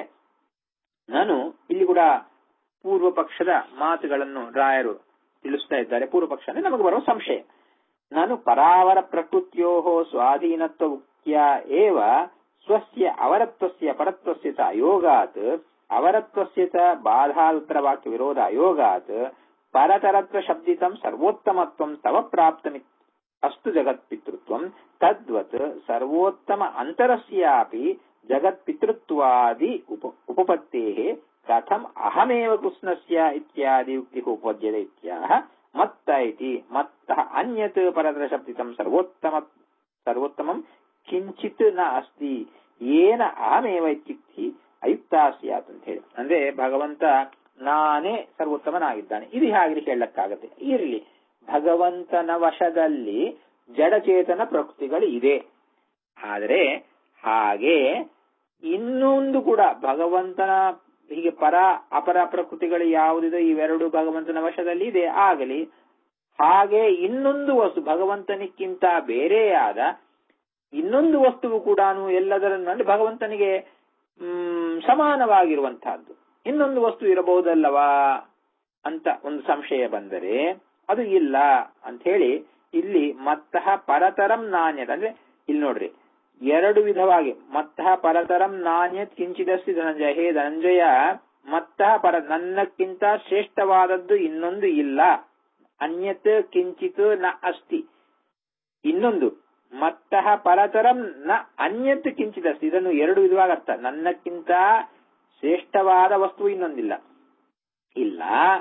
[SPEAKER 1] ನಾನು ಇಲ್ಲಿ ಕೂಡ ಪೂರ್ವ ಪಕ್ಷದ ಮಾತುಗಳನ್ನು ರಾಯರು ತಿಳಿಸ್ತಾ ಇದ್ದಾರೆ ಪೂರ್ವ ಪಕ್ಷ ಅಂದ್ರೆ ನಮಗೆ ಬರುವ ಸಂಶಯ ನಾನು ಪರಾವರ ಪ್ರಕೃತ್ಯೋ ಸ್ವಾಧೀನತ್ವ ಉಕ್ತ್ಯ ಏವ ಸ್ವಸ್ಯ ಅವರತ್ವಸ್ಯ ಪರತ್ವಸ್ಯ ಚ ಅಯೋಗಾತ್ ಅವರತ್ವಸ್ಯ ಚ ಬಾಧಾದುತ್ತರವಾಕ್ಯ ವಿರೋಧ ಅಯೋಗಾತ್ ಪರತರತ್ವ ಶಬ್ದಿತಂ ಸರ್ವೋತ್ತಮತ್ವಂ ತವ ಪ್ರಾಪ್ತಮಿ ಅಸ್ತು ಜಗತ್ಪಿತೃತ್ವಂ ತದ್ವತ್ ಸರ್ವೋತ್ತಮ ಅಂತರಸ್ಯಾಪಿ ಜಗತ್ಪಿತೃತ್ವಾದಿ ಉಪ ಉಪಪತ್ತೇ ಕಥಂ ಅಹಮೇವ ಕೃಷ್ಣಸ್ಯ ಇತ್ಯಾದಿ ಯುಕ್ತಿ ಉಪದ್ಯತೆ ಇತ್ಯಾಹ ಮತ್ತ ಇತಿ ಮತ್ತ ಅನ್ಯತ್ ಪರತರ ಶಬ್ದಿತಂ ಸರ್ವೋತ್ತಮ ಸರ್ವೋತ್ತಮಂ ಕಿಂಚಿತ್ ನ ಅಸ್ತಿ ಏನ ಅಹಮೇವ ಇತ್ಯುಕ್ತಿ ಅಯುಕ್ತ ಸ್ಯಾತ್ ಅಂತ ಹೇಳಿ ಅಂದ್ರೆ ಭಗವಂತ ನಾನೇ ಸರ್ವೋತ್ತಮನಾಗಿದ್ದಾನೆ ಇದು ಹೇಗೆ ಹೇಳಕ್ಕಾಗತ್ತೆ ಇರಲಿ ಭಗವಂತನ ವಶದಲ್ಲಿ ಜಡಚೇತನ ಪ್ರಕೃತಿಗಳು ಇದೆ ಆದರೆ ಹಾಗೆ ಇನ್ನೊಂದು ಕೂಡ ಭಗವಂತನ ಹೀಗೆ ಪರ ಅಪರ ಪ್ರಕೃತಿಗಳು ಯಾವುದಿದೆ ಇವೆರಡು ಭಗವಂತನ ವಶದಲ್ಲಿ ಇದೆ ಆಗಲಿ ಹಾಗೆ ಇನ್ನೊಂದು ವಸ್ತು ಭಗವಂತನಿಕ್ಕಿಂತ ಬೇರೆಯಾದ ಇನ್ನೊಂದು ವಸ್ತುವು ಕೂಡ ಎಲ್ಲದರಲ್ಲಿ ಭಗವಂತನಿಗೆ ಹ್ಮ್ ಸಮಾನವಾಗಿರುವಂತಹದ್ದು ಇನ್ನೊಂದು ವಸ್ತು ಇರಬಹುದಲ್ಲವಾ ಅಂತ ಒಂದು ಸಂಶಯ ಬಂದರೆ ಅದು ಇಲ್ಲ ಅಂತ ಹೇಳಿ ಇಲ್ಲಿ ಮತ್ತಃ ಪರತರಂ ನಾಣ್ಯದ ಅಂದ್ರೆ ಇಲ್ಲಿ ನೋಡ್ರಿ ಎರಡು ವಿಧವಾಗಿ ಮತ್ತಃ ಪರತರಂ ನಾಣ್ಯತ್ ಕಿಂಚಿದಸ್ತಿ ಧನಂಜಯ ಹೇ ಧನಂಜಯ ಮತ್ತಃ ಪರ ನನ್ನಕ್ಕಿಂತ ಶ್ರೇಷ್ಠವಾದದ್ದು ಇನ್ನೊಂದು ಇಲ್ಲ ಅನ್ಯತ್ ಕಿಂಚಿತ್ ನ ಅಸ್ತಿ ಇನ್ನೊಂದು ಮತ್ತಃ ಪರತರಂ ನ ಅನ್ಯತ್ ಕಿಂಚಿದಸ್ತಿ ಇದನ್ನು ಎರಡು ವಿಧವಾಗಿ ಅರ್ಥ ನನ್ನಕ್ಕಿಂತ ಶ್ರೇಷ್ಠವಾದ ವಸ್ತು ಇನ್ನೊಂದಿಲ್ಲ ಇಲ್ಲ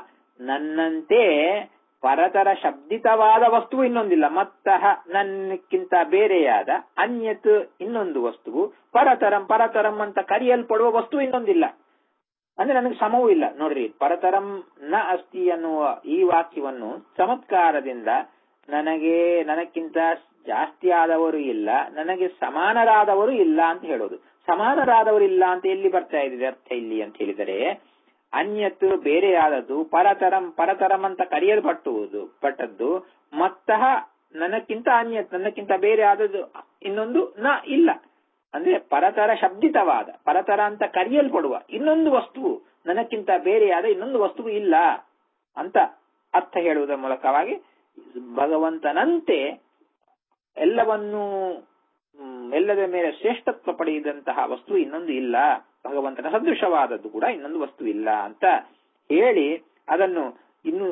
[SPEAKER 1] ನನ್ನಂತೆ ಪರತರ ಶಬ್ದಿತವಾದ ವಸ್ತುವು ಇನ್ನೊಂದಿಲ್ಲ ಮತ್ತಃ ನನ್ನಕ್ಕಿಂತ ಬೇರೆಯಾದ ಅನ್ಯತ್ ಇನ್ನೊಂದು ವಸ್ತುವು ಪರತರಂ ಪರತರಂ ಅಂತ ಕರೆಯಲ್ಪಡುವ ವಸ್ತು ಇನ್ನೊಂದಿಲ್ಲ ಅಂದ್ರೆ ನನಗೆ ಸಮವೂ ಇಲ್ಲ ನೋಡ್ರಿ ಪರತರಂ ನ ಅಸ್ತಿ ಅನ್ನುವ ಈ ವಾಕ್ಯವನ್ನು ಚಮತ್ಕಾರದಿಂದ ನನಗೆ ನನಕ್ಕಿಂತ ಜಾಸ್ತಿ ಆದವರು ಇಲ್ಲ ನನಗೆ ಸಮಾನರಾದವರು ಇಲ್ಲ ಅಂತ ಹೇಳೋದು ಸಮಾನರಾದವರು ಇಲ್ಲ ಅಂತ ಎಲ್ಲಿ ಬರ್ತಾ ಇದೆ ಅರ್ಥ ಇಲ್ಲಿ ಅಂತ ಹೇಳಿದರೆ ಅನ್ಯತ್ತು ಬೇರೆಯಾದದ್ದು ಪರತರಂ ಪರತರಂ ಅಂತ ಕರೆಯಲ್ಪಟ್ಟುವುದು ಪಟ್ಟದ್ದು ಮತ್ತಃ ನನಕ್ಕಿಂತ ಅನ್ಯತ್ ನನ್ನಕ್ಕಿಂತ ಬೇರೆ ಆದದ್ದು ಇನ್ನೊಂದು ನ ಇಲ್ಲ ಅಂದ್ರೆ ಪರತರ ಶಬ್ದಿತವಾದ ಪರತರ ಅಂತ ಕರೆಯಲ್ಪಡುವ ಇನ್ನೊಂದು ವಸ್ತುವು ನನಕ್ಕಿಂತ ಬೇರೆಯಾದ ಇನ್ನೊಂದು ವಸ್ತುವು ಇಲ್ಲ ಅಂತ ಅರ್ಥ ಹೇಳುವುದರ ಮೂಲಕವಾಗಿ ಭಗವಂತನಂತೆ ಎಲ್ಲವನ್ನೂ ಎಲ್ಲದ ಮೇಲೆ ಶ್ರೇಷ್ಠತ್ವ ಪಡೆಯದಂತಹ ವಸ್ತು ಇನ್ನೊಂದು ಇಲ್ಲ ಭಗವಂತನ ಸದೃಶವಾದದ್ದು ಕೂಡ ಇನ್ನೊಂದು ವಸ್ತು ಇಲ್ಲ ಅಂತ ಹೇಳಿ ಅದನ್ನು ಇನ್ನು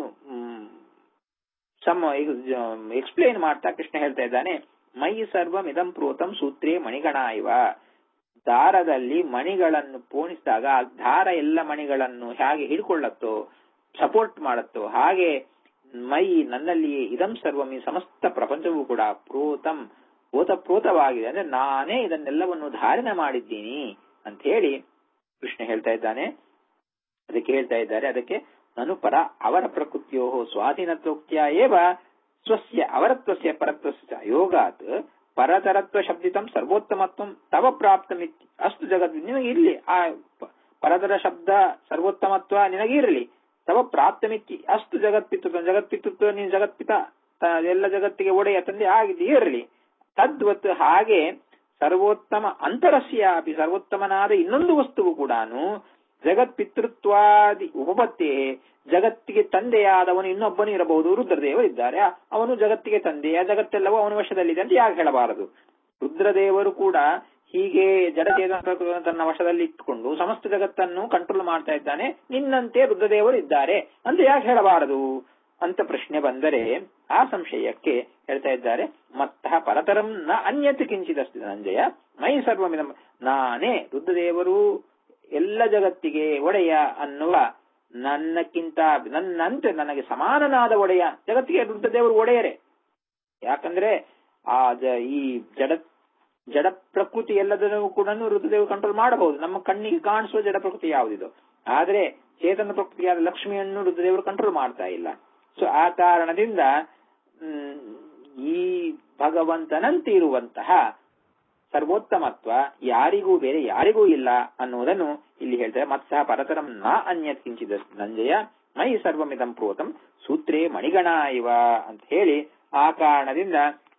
[SPEAKER 1] ಸಮ ಎಕ್ಸ್ಪ್ಲೇನ್ ಮಾಡ್ತಾ ಕೃಷ್ಣ ಹೇಳ್ತಾ ಇದ್ದಾನೆ ಮೈ ಸರ್ವಂ ಇದಂ ಪ್ರೋತಂ ಸೂತ್ರೇ ಮಣಿಗಣ ಇವ ದಾರದಲ್ಲಿ ಮಣಿಗಳನ್ನು ಪೋಣಿಸಿದಾಗ ಆ ದಾರ ಎಲ್ಲ ಮಣಿಗಳನ್ನು ಹೇಗೆ ಹಿಡ್ಕೊಳ್ಳತ್ತೋ ಸಪೋರ್ಟ್ ಮಾಡತ್ತೋ ಹಾಗೆ ಮೈ ನನ್ನಲ್ಲಿ ಇದಂ ಸರ್ವಂ ಈ ಸಮಸ್ತ ಪ್ರಪಂಚವೂ ಕೂಡ ಪ್ರೋತಂ ಓತಪ್ರೋತವಾಗಿದೆ ಅಂದ್ರೆ ನಾನೇ ಇದನ್ನೆಲ್ಲವನ್ನು ಧಾರಣೆ ಮಾಡಿದ್ದೀನಿ ಅಂತ ಹೇಳಿ ಕೃಷ್ಣ ಹೇಳ್ತಾ ಇದ್ದಾನೆ ಅದಕ್ಕೆ ಹೇಳ್ತಾ ಇದ್ದಾರೆ ಅದಕ್ಕೆ ನನು ಪರ ಅವರ ಪ್ರಕೃತಿಯೋ ಸ್ವಾಧೀನತ್ವೋಕ್ತಿಯ ಏವ ಸ್ವಸ್ಯ ಅವರತ್ವಸ್ಯ ಪರತ್ವಸ್ಯ ಯೋಗಾತ್ ಪರತರತ್ವ ಶಬ್ದಿತಂ ಸರ್ವೋತ್ತಮತ್ವಂ ತವ ಪ್ರಾಪ್ತಮಿತಿ ಅಷ್ಟು ಜಗತ್ ನಿನಗೆ ಇರ್ಲಿ ಆ ಪ- ಪರತರ ಶಬ್ದ ಸರ್ವೋತ್ತಮತ್ವ ನಿನಗಿರಲಿ ತವ ಪ್ರಾಪ್ತಮಿತಿ ಅಷ್ಟು ಜಗತ್ಪಿತೃತ್ವ ಜಗತ್ಪಿತೃತ್ವ ನೀನು ಜಗತ್ಪಿತ ತ- ಎಲ್ಲ ಜಗತ್ತಿಗೆ ಒಡೆಯ ತಂದೆ ಆಗಿದೆ ಇರಲಿ ತದ್ವತ್ ಹಾಗೆ ಸರ್ವೋತ್ತಮ ಅಂತರಸ್ಯ ಅಪಿ ಸರ್ವೋತ್ತಮನಾದ ಇನ್ನೊಂದು ವಸ್ತುವು ಕೂಡ ಜಗತ್ಪಿತೃತ್ವಾದಿ ಉಪಪತ್ತೇ ಜಗತ್ತಿಗೆ ತಂದೆಯಾದವನು ಇನ್ನೊಬ್ಬನು ಇರಬಹುದು ರುದ್ರದೇವರು ಇದ್ದಾರೆ ಅವನು ಜಗತ್ತಿಗೆ ತಂದೆಯ ಜಗತ್ತೆಲ್ಲವೂ ಅವನ ವಶದಲ್ಲಿದೆ ಅಂತ ಯಾಕೆ ಹೇಳಬಾರದು ರುದ್ರದೇವರು ಕೂಡ ಹೀಗೆ ಜಡಚೇತನ ಪ್ರಕೃತಿಯನ್ನು ತನ್ನ ವಶದಲ್ಲಿ ಇಟ್ಟುಕೊಂಡು ಸಮಸ್ತ ಜಗತ್ತನ್ನು ಕಂಟ್ರೋಲ್ ಮಾಡ್ತಾ ಇದ್ದಾನೆ ನಿನ್ನಂತೆ ರುದ್ರದೇವರು ಇದ್ದಾರೆ ಅಂತ ಯಾಕೆ ಹೇಳಬಾರದು ಅಂತ ಪ್ರಶ್ನೆ ಬಂದರೆ ಆ ಸಂಶಯಕ್ಕೆ ಹೇಳ್ತಾ ಇದ್ದಾರೆ ಮತ್ತ ಪರತರಂ ನ ಅನ್ಯತ್ ಕಿಂಚಿದಸ್ತಿ ಧನಂಜಯ ಮೈ ಸರ್ವಮಿದಂ ನಾನೇ ರುದ್ರದೇವರು ಎಲ್ಲ ಜಗತ್ತಿಗೆ ಒಡೆಯ ಅನ್ನುವ ನನ್ನಕ್ಕಿಂತ ನನ್ನಂತೆ ನನಗೆ ಸಮಾನನಾದ ಒಡೆಯ ಜಗತ್ತಿಗೆ ರುದ್ರದೇವರು ಒಡೆಯರೇ ಯಾಕಂದ್ರೆ ಆ ಜ- ಈ ಜಡ ಜಡ ಪ್ರಕೃತಿ ಎಲ್ಲದನ್ನು ಕೂಡ ರುದ್ರದೇವರು ಕಂಟ್ರೋಲ್ ಮಾಡಬಹುದು ನಮ್ಮ ಕಣ್ಣಿಗೆ ಕಾಣಿಸುವ ಜಡ ಪ್ರಕೃತಿ ಯಾವುದಿದು ಆದ್ರೆ ಚೇತನ ಪ್ರಕೃತಿಯಾದ ಲಕ್ಷ್ಮಿಯನ್ನು ರುದ್ರದೇವರು ಕಂಟ್ರೋಲ್ ಮಾಡ್ತಾ ಇಲ್ಲ ಸೊ ಆ ಕಾರಣದಿಂದ ಮ್, ಈ ಭಗವಂತನಂತೆ ಇರುವಂತಹ ಸರ್ವೋತ್ತಮತ್ವ ಯಾರಿಗೂ ಬೇರೆ ಯಾರಿಗೂ ಇಲ್ಲ ಅನ್ನುವುದನ್ನು ಇಲ್ಲಿ ಹೇಳ್ತಾರೆ ಮತ್ಸಹ ಪರತರಂ ನ ಅನ್ಯತ್ ಕಿಂಚಿದ ನಂಜಯ ಮೈ ಸರ್ವಮಿದಂ ಪ್ರೋತಂ ಸೂತ್ರೇ ಮಣಿಗಣ ಇವ ಅಂತ ಹೇಳಿ ಆ ಕಾರಣದಿಂದ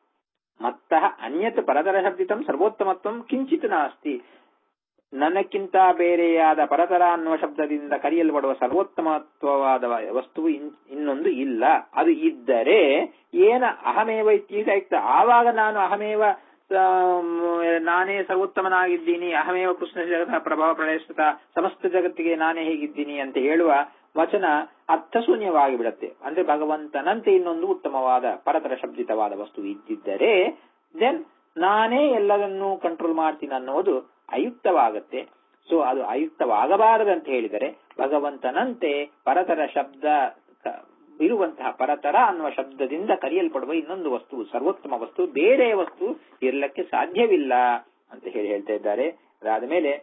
[SPEAKER 1] ಮತ್ತಃ ಅನ್ಯತ್ ಪರತರ ಶಬ್ದಿತಂ ಸರ್ವೋತ್ತಮತ್ವಂ ಕಿಂಚಿತ್ ನಾಸ್ತಿ ನನಕ್ಕಿಂತ ಬೇರೆಯಾದ ಪರತರ ಅನ್ನುವ ಶಬ್ದದಿಂದ ಕರೆಯಲ್ಪಡುವ ಸರ್ವೋತ್ತಮತ್ವವಾದ ವಸ್ತುವು ಇನ್- ಇನ್ನೊಂದು ಇಲ್ಲ ಅದು ಇದ್ದರೆ ಏನ ಅಹಮೇವ ಇತ್ಯುಕ್ತ ಆವಾಗ ನಾನು ಅಹಮೇವ ಆಮ್, ನಾನೇ ಸರ್ವೋತ್ತಮನಾಗಿದ್ದೀನಿ ಅಹಮೇವ ಕೃಷ್ಣ ಜಗತ್ತ ಪ್ರಭಾವ ಪ್ರಳಯಿಸುತ್ತ ಸಮಸ್ತ ಜಗತ್ತಿಗೆ ನಾನೇ ಹೇಗಿದ್ದೀನಿ ಅಂತ ಹೇಳುವ ವಚನ ಅರ್ಥಶೂನ್ಯವಾಗಿ ಬಿಡುತ್ತೆ ಅಂದ್ರೆ ಭಗವಂತನಂತೆ ಇನ್ನೊಂದು ಉತ್ತಮವಾದ ಪರತರ ಶಬ್ದಿತವಾದ ವಸ್ತು ಇದ್ದಿದ್ದರೆ ದೆನ್ ನಾನೇ ಎಲ್ಲದನ್ನು ಕಂಟ್ರೋಲ್ ಮಾಡ್ತೀನಿ ಅನ್ನೋದು ಅಯುಕ್ತವಾಗತ್ತೆ ಸೊ ಅದು ಅಯುಕ್ತವಾಗಬಾರದಂತ ಹೇಳಿದರೆ ಭಗವಂತನಂತೆ ಪರತರ ಶಬ್ದ ಕ- ಇರುವಂತಹ ಪರತರ ಅನ್ನುವ ಶಬ್ದದಿಂದ ಕರೆಯಲ್ಪಡುವ ಇನ್ನೊಂದು ವಸ್ತು ಸರ್ವೋತ್ತಮ ವಸ್ತು ಬೇರೆ ವಸ್ತು ಇರಲಿಕ್ಕೆ ಸಾಧ್ಯವಿಲ್ಲ ಅಂತ ಹೇಳಿ ಹೇಳ್ತಾ ಇದ್ದಾರೆ ಅದಾದ ಮೇಲೆ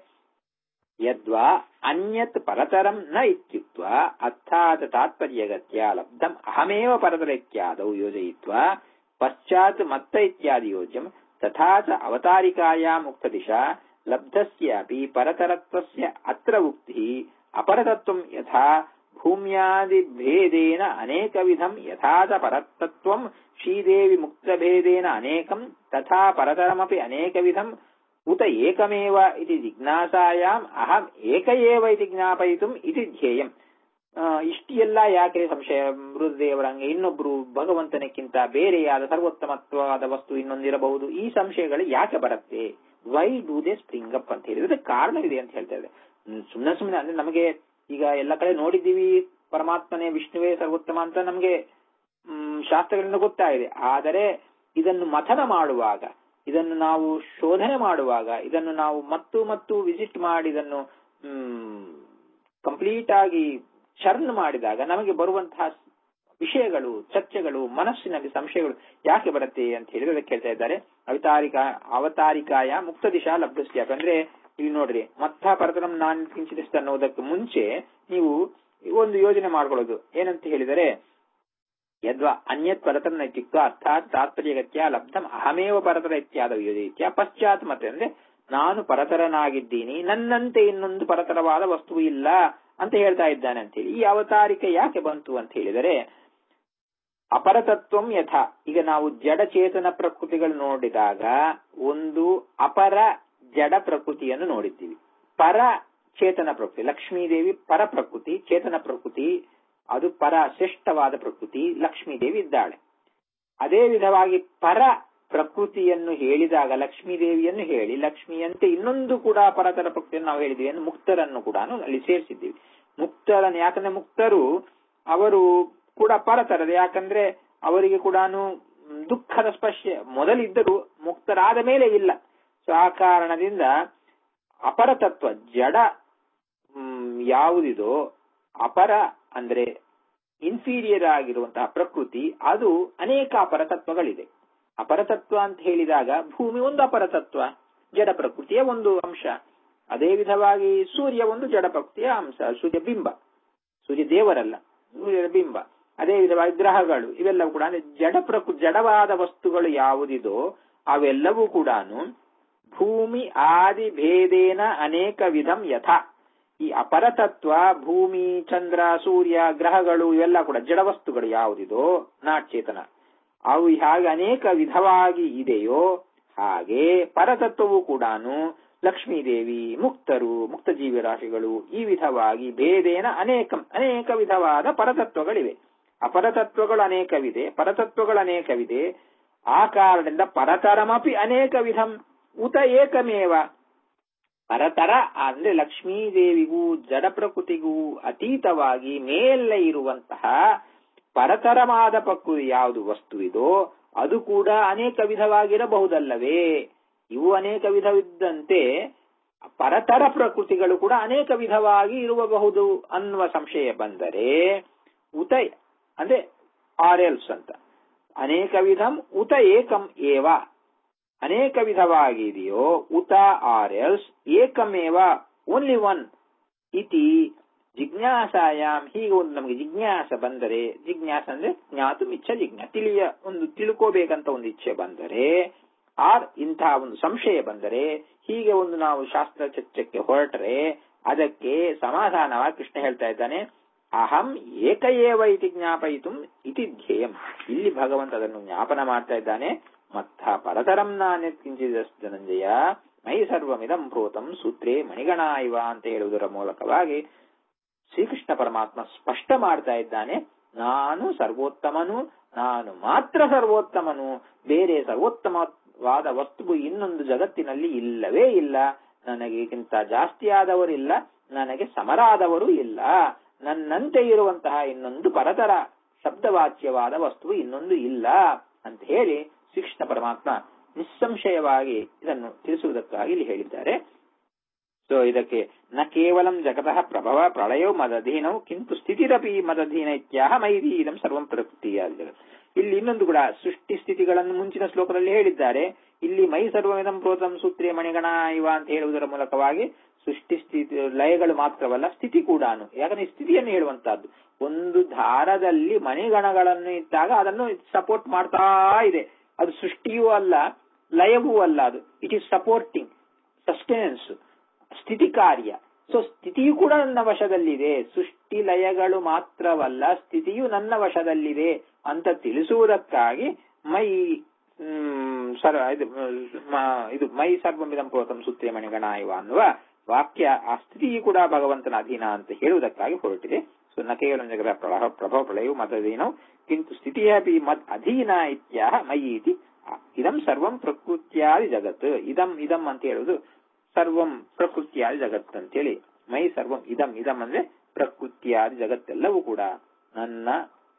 [SPEAKER 1] ಯದ್ವಾ ಅನ್ಯತ್ ಪರತರಂ ನ ಇತ್ಯುಕ್ತ ಅರ್ಥಾತ್ ತಾತ್ಪರ್ಯಗತ್ಯ ಲಬ್ಧಂ ಅಹಮೇವ ಪರತರ ಇತ್ಯಾದೌ ಯೋಜಯಿತ್ವಾ ಪಶ್ಚಾತ್ ಮತ್ತ ಇತ್ಯಾದಿ ಯೋಜ್ಯಂ ತಥಾ ಚ ಅವತಾರಿಕಾಯಾಂ ಉಕ್ತದಿಶಾ ಲಬ್ಧಸ್ಯಾಪಿ ಪರತರತ್ವಸ್ಯ ಅತ್ರ ಉಕ್ತಿ ಅಪರತತ್ವಂ ಯಥಾ ಭೂಮ್ಯಾದಿಭೇದೇನ ಅನೇಕವಿಧಂ ಯಥಾ ಚ ಪರತತ್ವಂ ಶ್ರೀದೇವಿ ಮುಕ್ತಭೇದೇನ ಅನೇಕಂ ತಥಾ ಪರತರಮಪಿ ಅನೇಕವಿಧಂ ಉತ ಏಕಮೇವ ಇತಿ ಜಿಜ್ಞಾಸಾಯಾಂ ಅಹಂ ಏಕ ಏವ ಇತಿ ಜ್ಞಾಪಯಿತುಂ ಇತಿ ಧ್ಯೇಯಂ ಆ, ಇಷ್ಟೆಲ್ಲ ಯಾಕೆ ಸಂಶಯ ಮೃತದೇವರಂಗೆ ಇನ್ನೊಬ್ರು ಭಗವಂತನಕ್ಕಿಂತ ಬೇರೆಯಾದ ಸರ್ವೋತ್ತಮತ್ವವಾದ ವಸ್ತು ಇನ್ನೊಂದಿರಬಹುದು ಈ ಸಂಶಯಗಳು ಯಾಕೆ ಬರುತ್ತೆ why do they spring up ಅಂತ ಹೇಳಿ ಇದಕ್ಕೆ ಕಾರಣವಿದೆ ಅಂತ ಹೇಳ್ತಾ ಇದೆ ಸುಮ್ಮನೆ ಸುಮ್ಮನೆ ಅಂದ್ರೆ ನಮಗೆ ಈಗ ಎಲ್ಲ ಕಡೆ ನೋಡಿದ್ದೀವಿ ಪರಮಾತ್ಮನೇ ವಿಷ್ಣುವೇ ಸರ್ವೋತ್ತಮ ಅಂತ ನಮಗೆ ಮ್, ಶಾಸ್ತ್ರಗಳಿಂದ ಗೊತ್ತಾಗಿದೆ ಆದರೆ ಇದನ್ನು ಮಥನ ಮಾಡುವಾಗ ಇದನ್ನು ನಾವು ಶೋಧನೆ ಮಾಡುವಾಗ ಇದನ್ನು ನಾವು ಮತ್ತು ಮತ್ತು ವಿಸಿಟ್ ಮಾಡಿ ಇದನ್ನು ಕಂಪ್ಲೀಟ್ ಆಗಿ ಚರ್ನ್ ಮಾಡಿದಾಗ ನಮಗೆ ಬರುವಂತಹ ವಿಷಯಗಳು ಚರ್ಚೆಗಳು ಮನಸ್ಸಿನಲ್ಲಿ ಸಂಶಯಗಳು ಯಾಕೆ ಬರುತ್ತೆ ಅಂತ ಹೇಳಿದ್ರೆ ಅದಕ್ಕೆ ಹೇಳ್ತಾ ಇದ್ದಾರೆ ಅವತಾರಿಕ ಅವತಾರಿಕಾಯ ಮುಕ್ತ ದಿಶಾ ಲಬ್ಧಸ್ಯ ಅಂದ್ರೆ ಇಲ್ಲಿ ನೋಡ್ರಿ ಮತ್ತ ಪರತರಂ ನಾನ್ ಕಿಂಚಿದಿಷ್ಟ ಅನ್ನೋದಕ್ಕೆ ಮುಂಚೆ ನೀವು ಒಂದು ಯೋಜನೆ ಮಾಡ್ಕೊಳ್ಳೋದು ಏನಂತ ಹೇಳಿದರೆ ಯದ್ವಾ ಅನ್ಯತ್ ಪರತರನ ಇತ್ಯುಕ್ತ ಅರ್ಥಾತ್ ತಾತ್ಪರ್ಯಗತ್ಯ ಲಬ್ಧಂ ಅಹಮೇವ ಪರತರ ಇತ್ಯಾದ ಯೋಜಯಿತ್ಯ ಪಶ್ಚಾತ್ ಮತ್ತೆ ಅಂದ್ರೆ ನಾನು ಪರತರನಾಗಿದ್ದೀನಿ ನನ್ನಂತೆ ಇನ್ನೊಂದು ಪರತರವಾದ ವಸ್ತು ಇಲ್ಲ ಅಂತ ಹೇಳ್ತಾ ಇದ್ದಾನೆ ಅಂತ ಹೇಳಿ ಈ ಅವತಾರಿಕ ಯಾಕೆ ಬಂತು ಅಂತ ಹೇಳಿದರೆ ಅಪರತತ್ವಂ ಯಥ ಈಗ ನಾವು ಜಡ ಚೇತನ ಪ್ರಕೃತಿಗಳು ನೋಡಿದಾಗ ಒಂದು ಅಪರ ಜಡ ಪ್ರಕೃತಿಯನ್ನು ನೋಡಿದ್ದೀವಿ ಪರ ಚೇತನ ಪ್ರಕೃತಿ ಲಕ್ಷ್ಮೀದೇವಿ ಪರ ಪ್ರಕೃತಿ ಚೇತನ ಪ್ರಕೃತಿ ಅದು ಪರ ಶ್ರೇಷ್ಠವಾದ ಪ್ರಕೃತಿ ಲಕ್ಷ್ಮೀದೇವಿ ಇದ್ದಾಳೆ ಅದೇ ವಿಧವಾಗಿ ಪರ ಪ್ರಕೃತಿಯನ್ನು ಹೇಳಿದಾಗ ಲಕ್ಷ್ಮೀದೇವಿಯನ್ನು ಹೇಳಿ ಲಕ್ಷ್ಮಿಯಂತೆ ಇನ್ನೊಂದು ಕೂಡ ಪರತರ ಪ್ರಕೃತಿಯನ್ನು ನಾವು ಹೇಳಿದ್ವಿ ಅಂದ್ರೆ ಮುಕ್ತರನ್ನು ಕೂಡ ಅಲ್ಲಿ ಸೇರಿಸಿದ್ದೀವಿ ಮುಕ್ತರನ್ನು ಯಾಕಂದ್ರೆ ಮುಕ್ತರು ಅವರು ಕೂಡ ಪರತರರು ಯಾಕಂದ್ರೆ ಅವರಿಗೆ ಕೂಡ ದುಃಖದ ಸ್ಪರ್ಶ ಮೊದಲಿದ್ದರು ಮುಕ್ತರಾದ ಮೇಲೆ ಇಲ್ಲ ಸೊ ಆ ಕಾರಣದಿಂದ ಅಪರತತ್ವ ಜಡ ಮ್, ಯಾವುದಿದೋ ಅಪರ ಅಂದ್ರೆ ಇನ್ಫೀರಿಯರ್ ಆಗಿರುವಂತಹ ಪ್ರಕೃತಿ ಅದು ಅನೇಕ ಅಪರತತ್ವಗಳಿದೆ ಅಪರತತ್ವ ಅಂತ ಹೇಳಿದಾಗ ಭೂಮಿ ಒಂದು ಅಪರತತ್ವ ಜಡ ಪ್ರಕೃತಿಯ ಒಂದು ಅಂಶ ಅದೇ ವಿಧವಾಗಿ ಸೂರ್ಯ ಒಂದು ಜಡ ಪ್ರಕೃತಿಯ ಅಂಶ ಸೂರ್ಯ ಬಿಂಬ ಸೂರ್ಯ ದೇವರಲ್ಲ ಸೂರ್ಯನ ಬಿಂಬ ಅದೇ ವಿಧವಾಗಿ ಗ್ರಹಗಳು ಇವೆಲ್ಲವೂ ಕೂಡ ಅಂದ್ರೆ ಜಡ ಪ್ರಕೃ ಜಡವಾದ ವಸ್ತುಗಳು ಯಾವುದಿದೋ ಅವೆಲ್ಲವೂ ಕೂಡ ಭೂಮಿ ಆದಿ ಭೇದೇನ ಅನೇಕ ವಿಧಂ ಯಥಾ ಈ ಅಪರತತ್ವ ಭೂಮಿ ಚಂದ್ರ ಸೂರ್ಯ ಗ್ರಹಗಳು ಇವೆಲ್ಲ ಕೂಡ ಜಡ ವಸ್ತುಗಳು ಯಾವುದಿದೋ ನಾಟ್ಚೇತನ ಅವು ಹಾಗೆ ಅನೇಕ ವಿಧವಾಗಿ ಇದೆಯೋ ಹಾಗೆ ಪರತತ್ವವು ಕೂಡ ಲಕ್ಷ್ಮೀದೇವಿ ಮುಕ್ತರು ಮುಕ್ತ ಜೀವಿ ರಾಶಿಗಳು ಈ ವಿಧವಾಗಿ ಭೇದೇನ ಅನೇಕ ಅನೇಕ ವಿಧವಾದ ಪರತತ್ವಗಳಿವೆ ಅಪರತತ್ವಗಳು ಅನೇಕವಿದೆ ಪರತತ್ವಗಳು ಅನೇಕವಿದೆ ಆ ಕಾರಣದಿಂದ ಪರತರಮಪಿ ಅನೇಕ ವಿಧಂ ಉತ ಏಕಮೇವ ಪರತರ ಅಂದ್ರೆ ಲಕ್ಷ್ಮೀದೇವಿಗೂ ಜಡ ಪ್ರಕೃತಿಗೂ ಅತೀತವಾಗಿ ಮೇಲೆ ಇರುವಂತಹ ಪರತರವಾದ ಪ್ರಕೃತಿ ಯಾವುದು ವಸ್ತು ಇದೋ ಅದು ಕೂಡ ಅನೇಕ ವಿಧವಾಗಿರಬಹುದಲ್ಲವೇ ಇವು ಅನೇಕ ವಿಧವಿದ್ದಂತೆ ಪರತರ ಪ್ರಕೃತಿಗಳು ಕೂಡ ಅನೇಕ ವಿಧವಾಗಿ ಇರಬಹುದು ಅನ್ನುವ ಸಂಶಯ ಬಂದರೆ ಉತ ಅಂದ್ರೆ ಆರೆಲ್ಸ್ ಅಂತ ಅನೇಕ ವಿಧಂ ಉತ ಏಕಂ ಏವ ಅನೇಕ ವಿಧವಾಗಿದೆಯೋ ಉತ ಆರ್ ಎಲ್ಸ್ ಏಕಮೇವ ಓನ್ಲಿ ಒನ್ ಇತಿ ಜಿಜ್ಞಾಸಾಯಾಮ್ ಹೀಗೆ ಒಂದು ನಮಗೆ ಜಿಜ್ಞಾಸ ಬಂದರೆ ಜಿಜ್ಞಾಸ ಅಂದ್ರೆ ಜ್ಞಾತು ಇಚ್ಛೆ ಜಿಜ್ಞಾ ತಿಳಿಯ ಒಂದು ತಿಳ್ಕೋಬೇಕಂತ ಒಂದು ಇಚ್ಛೆ ಬಂದರೆ ಆರ್ ಇಂತಹ ಒಂದು ಸಂಶಯ ಬಂದರೆ ಹೀಗೆ ಒಂದು ನಾವು ಶಾಸ್ತ್ರ ಚರ್ಚೆಗೆ ಹೊರಟರೆ ಅದಕ್ಕೆ ಸಮಾಧಾನವಾಗಿ ಕೃಷ್ಣ ಹೇಳ್ತಾ ಇದ್ದಾನೆ ಅಹಂ ಏಕಏವ ಇತಿ ಜ್ಞಾಪಯಿತು ಇತಿ ಧ್ಯೇಯಂ ಇಲ್ಲಿ ಭಗವಂತ ಅದನ್ನು ಜ್ಞಾಪನ ಮಾಡ್ತಾ ಇದ್ದಾನೆ ಮತ್ತ ಪರತರಂ ನಾನೇ ಕಿಂಚಿದ ಧನಂಜಯ ಮೈ ಸರ್ವಮಿದಂ ಪ್ರೋತಂ ಸೂತ್ರೇ ಮಣಿಗಣ ಇವ ಅಂತ ಹೇಳುವುದರ ಮೂಲಕವಾಗಿ ಶ್ರೀಕೃಷ್ಣ ಪರಮಾತ್ಮ ಸ್ಪಷ್ಟ ಮಾಡ್ತಾ ಇದ್ದಾನೆ ನಾನು ಸರ್ವೋತ್ತಮನು ನಾನು ಮಾತ್ರ ಸರ್ವೋತ್ತಮನು ಬೇರೆ ಸರ್ವೋತ್ತಮವಾದ ವಸ್ತುವು ಇನ್ನೊಂದು ಜಗತ್ತಿನಲ್ಲಿ ಇಲ್ಲವೇ ಇಲ್ಲ ನನಗಿಂತ ಜಾಸ್ತಿಯಾದವರಿಲ್ಲ ನನಗೆ ಸಮರಾದವರು ಇಲ್ಲ ನನ್ನಂತೆ ಇರುವಂತಹ ಇನ್ನೊಂದು ಪರತರ ಶಬ್ದವಾಚ್ಯವಾದ ವಸ್ತುವು ಇನ್ನೊಂದು ಇಲ್ಲ ಅಂತ ಹೇಳಿ ಶ್ರೀಕೃಷ್ಣ ಪರಮಾತ್ಮ ನಿಸ್ಸಂಶಯವಾಗಿ ಇದನ್ನು ತಿಳಿಸುವುದಕ್ಕಾಗಿ ಇಲ್ಲಿ ಹೇಳಿದ್ದಾರೆ ಸೊ ಇದಕ್ಕೆ ನ ಕೇವಲಂ ಜಗತಃ ಪ್ರಭವ ಪ್ರಳಯೋ ಮದಧೀನವು ಕಿಂತು ಸ್ಥಿತಿರಪಿ ಮದಧೀನ ಇತ್ಯಾಹ ಮೈದಿ ಇದಂ ಸರ್ವಂ ಪ್ರಕೃತಿಯಾದ ಜಗತ್ ಇಲ್ಲಿ ಇನ್ನೊಂದು ಕೂಡ ಸೃಷ್ಟಿ ಸ್ಥಿತಿಗಳನ್ನು ಮುಂಚಿನ ಶ್ಲೋಕದಲ್ಲಿ ಹೇಳಿದ್ದಾರೆ ಇಲ್ಲಿ ಮೈ ಸರ್ವಮಿದಂ ಪ್ರೋತಂ ಸೂತ್ರೇ ಮಣಿಗಣ ಇವ ಅಂತ ಹೇಳುವುದರ ಮೂಲಕವಾಗಿ ಸೃಷ್ಟಿ ಸ್ಥಿತಿ ಲಯಗಳು ಮಾತ್ರವಲ್ಲ ಸ್ಥಿತಿ ಕೂಡ ಯಾಕಂದ್ರೆ ಸ್ಥಿತಿಯನ್ನು ಹೇಳುವಂತಹದ್ದು ಒಂದು ದಾರದಲ್ಲಿ ಮಣಿಗಣಗಳನ್ನು ಇಟ್ಟಾಗ ಅದನ್ನು ಸಪೋರ್ಟ್ ಮಾಡ್ತಾ ಇದೆ ಅದು ಸೃಷ್ಟಿಯೂ ಅಲ್ಲ ಲಯವೂ ಅಲ್ಲ ಅದು ಇಟ್ ಈಸ್ ಸಪೋರ್ಟಿಂಗ್ ಸಸ್ಟೆನೆನ್ಸ್ ಸ್ಥಿತಿ ಕಾರ್ಯ ಸೊ ಸ್ಥಿತಿಯು ಕೂಡ ನನ್ನ ವಶದಲ್ಲಿದೆ ಸೃಷ್ಟಿ ಲಯಗಳು ಮಾತ್ರವಲ್ಲ ಸ್ಥಿತಿಯು ನನ್ನ ವಶದಲ್ಲಿದೆ ಅಂತ ತಿಳಿಸುವುದಕ್ಕಾಗಿ ಮೈ ಸರ್ ಇದು ಇದು ಮೈ ಸರ್ವಮಿದಂ ಪ್ರೋತಂ ಸೂತ್ರೇ ಮಣಿಗಣ ಇವ ಅನ್ನುವ ವಾಕ್ಯ ಆ ಸ್ಥಿತಿಯು ಕೂಡ ಭಗವಂತನ ಅಧೀನ ಅಂತ ಹೇಳುವುದಕ್ಕಾಗಿ ಹೊರಟಿದೆ ಸೊ ನ ಕೇವಲ ಜಗದ ಪ್ರಭಾವ ಪ್ರಭಾವ ಪ್ರಳಯವು ಮದಧೀನವು ಕಿಂತು ಸ್ಥಿತಿಯಪಿ ಮದ್ ಅಧೀನ ಇತ್ಯಾಹ ಮೈ ಇತಿ ಇದಂ ಸರ್ವಂ ಪ್ರಕೃತ್ಯಾದಿ ಜಗತ್ ಇದಂ ಇದಂ ಅಂತ ಹೇಳುವುದು ಸರ್ವಂ ಪ್ರಕೃತಿಯಾದಿ ಜಗತ್ ಅಂತೇಳಿ ಮೈ ಸರ್ವಂ ಇದಂ ಇದಂ ಅಂದ್ರೆ ಪ್ರಕೃತಿಯಾದಿ ಜಗತ್ತೆಲ್ಲವೂ ಕೂಡ ನನ್ನ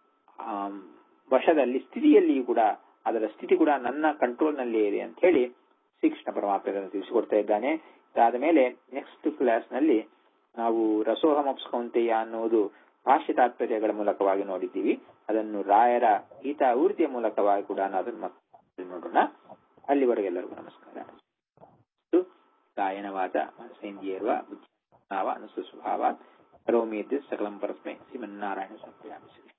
[SPEAKER 1] ವಶದಲ್ಲಿ ಸ್ಥಿತಿಯಲ್ಲಿಯೂ ಕೂಡ ಅದರ ಸ್ಥಿತಿ ಕೂಡ ನನ್ನ ಕಂಟ್ರೋಲ್ ನಲ್ಲಿಯೇ ಇದೆ ಅಂತ ಹೇಳಿ ಶ್ರೀಕೃಷ್ಣ ಪರಮಾತ್ಮ ಇದನ್ನು ತಿಳಿಸಿಕೊಡ್ತಾ ಇದ್ದಾನೆ ಇದಾದ ಮೇಲೆ ನೆಕ್ಸ್ಟ್ ಕ್ಲಾಸ್ ನಲ್ಲಿ ನಾವು ರಸೋಹಮಪ್ಸ್ಕೌಂತೆಯ ಅನ್ನುವುದು ಭಾಷ್ಯ ತಾತ್ಪರ್ಯಗಳ ಮೂಲಕವಾಗಿ ನೋಡಿದ್ದೀವಿ ಅದನ್ನು ರಾಯರ ಗೀತಾ ಊರ್ತಿಯ ಮೂಲಕವಾಗಿ ಕೂಡ ಅದನ್ನು ನೋಡೋಣ ಅಲ್ಲಿವರೆಗೆಲ್ಲರಿಗೂ ನಮಸ್ಕಾರ ಕಾಯನವಾದ ಮನಸೇಂದ್ರಿಯರ್ವ ಬುದ್ಧಿಭಾವ ಅನುಸ್ವಭಾವ ಕರೋಮಿ ಸಕಲಂ ಪರಸ್ಮೈ ಶ್ರೀಮನ್ನಾರಾಯಣ ಸಂಪ್ರಯಾಮಿ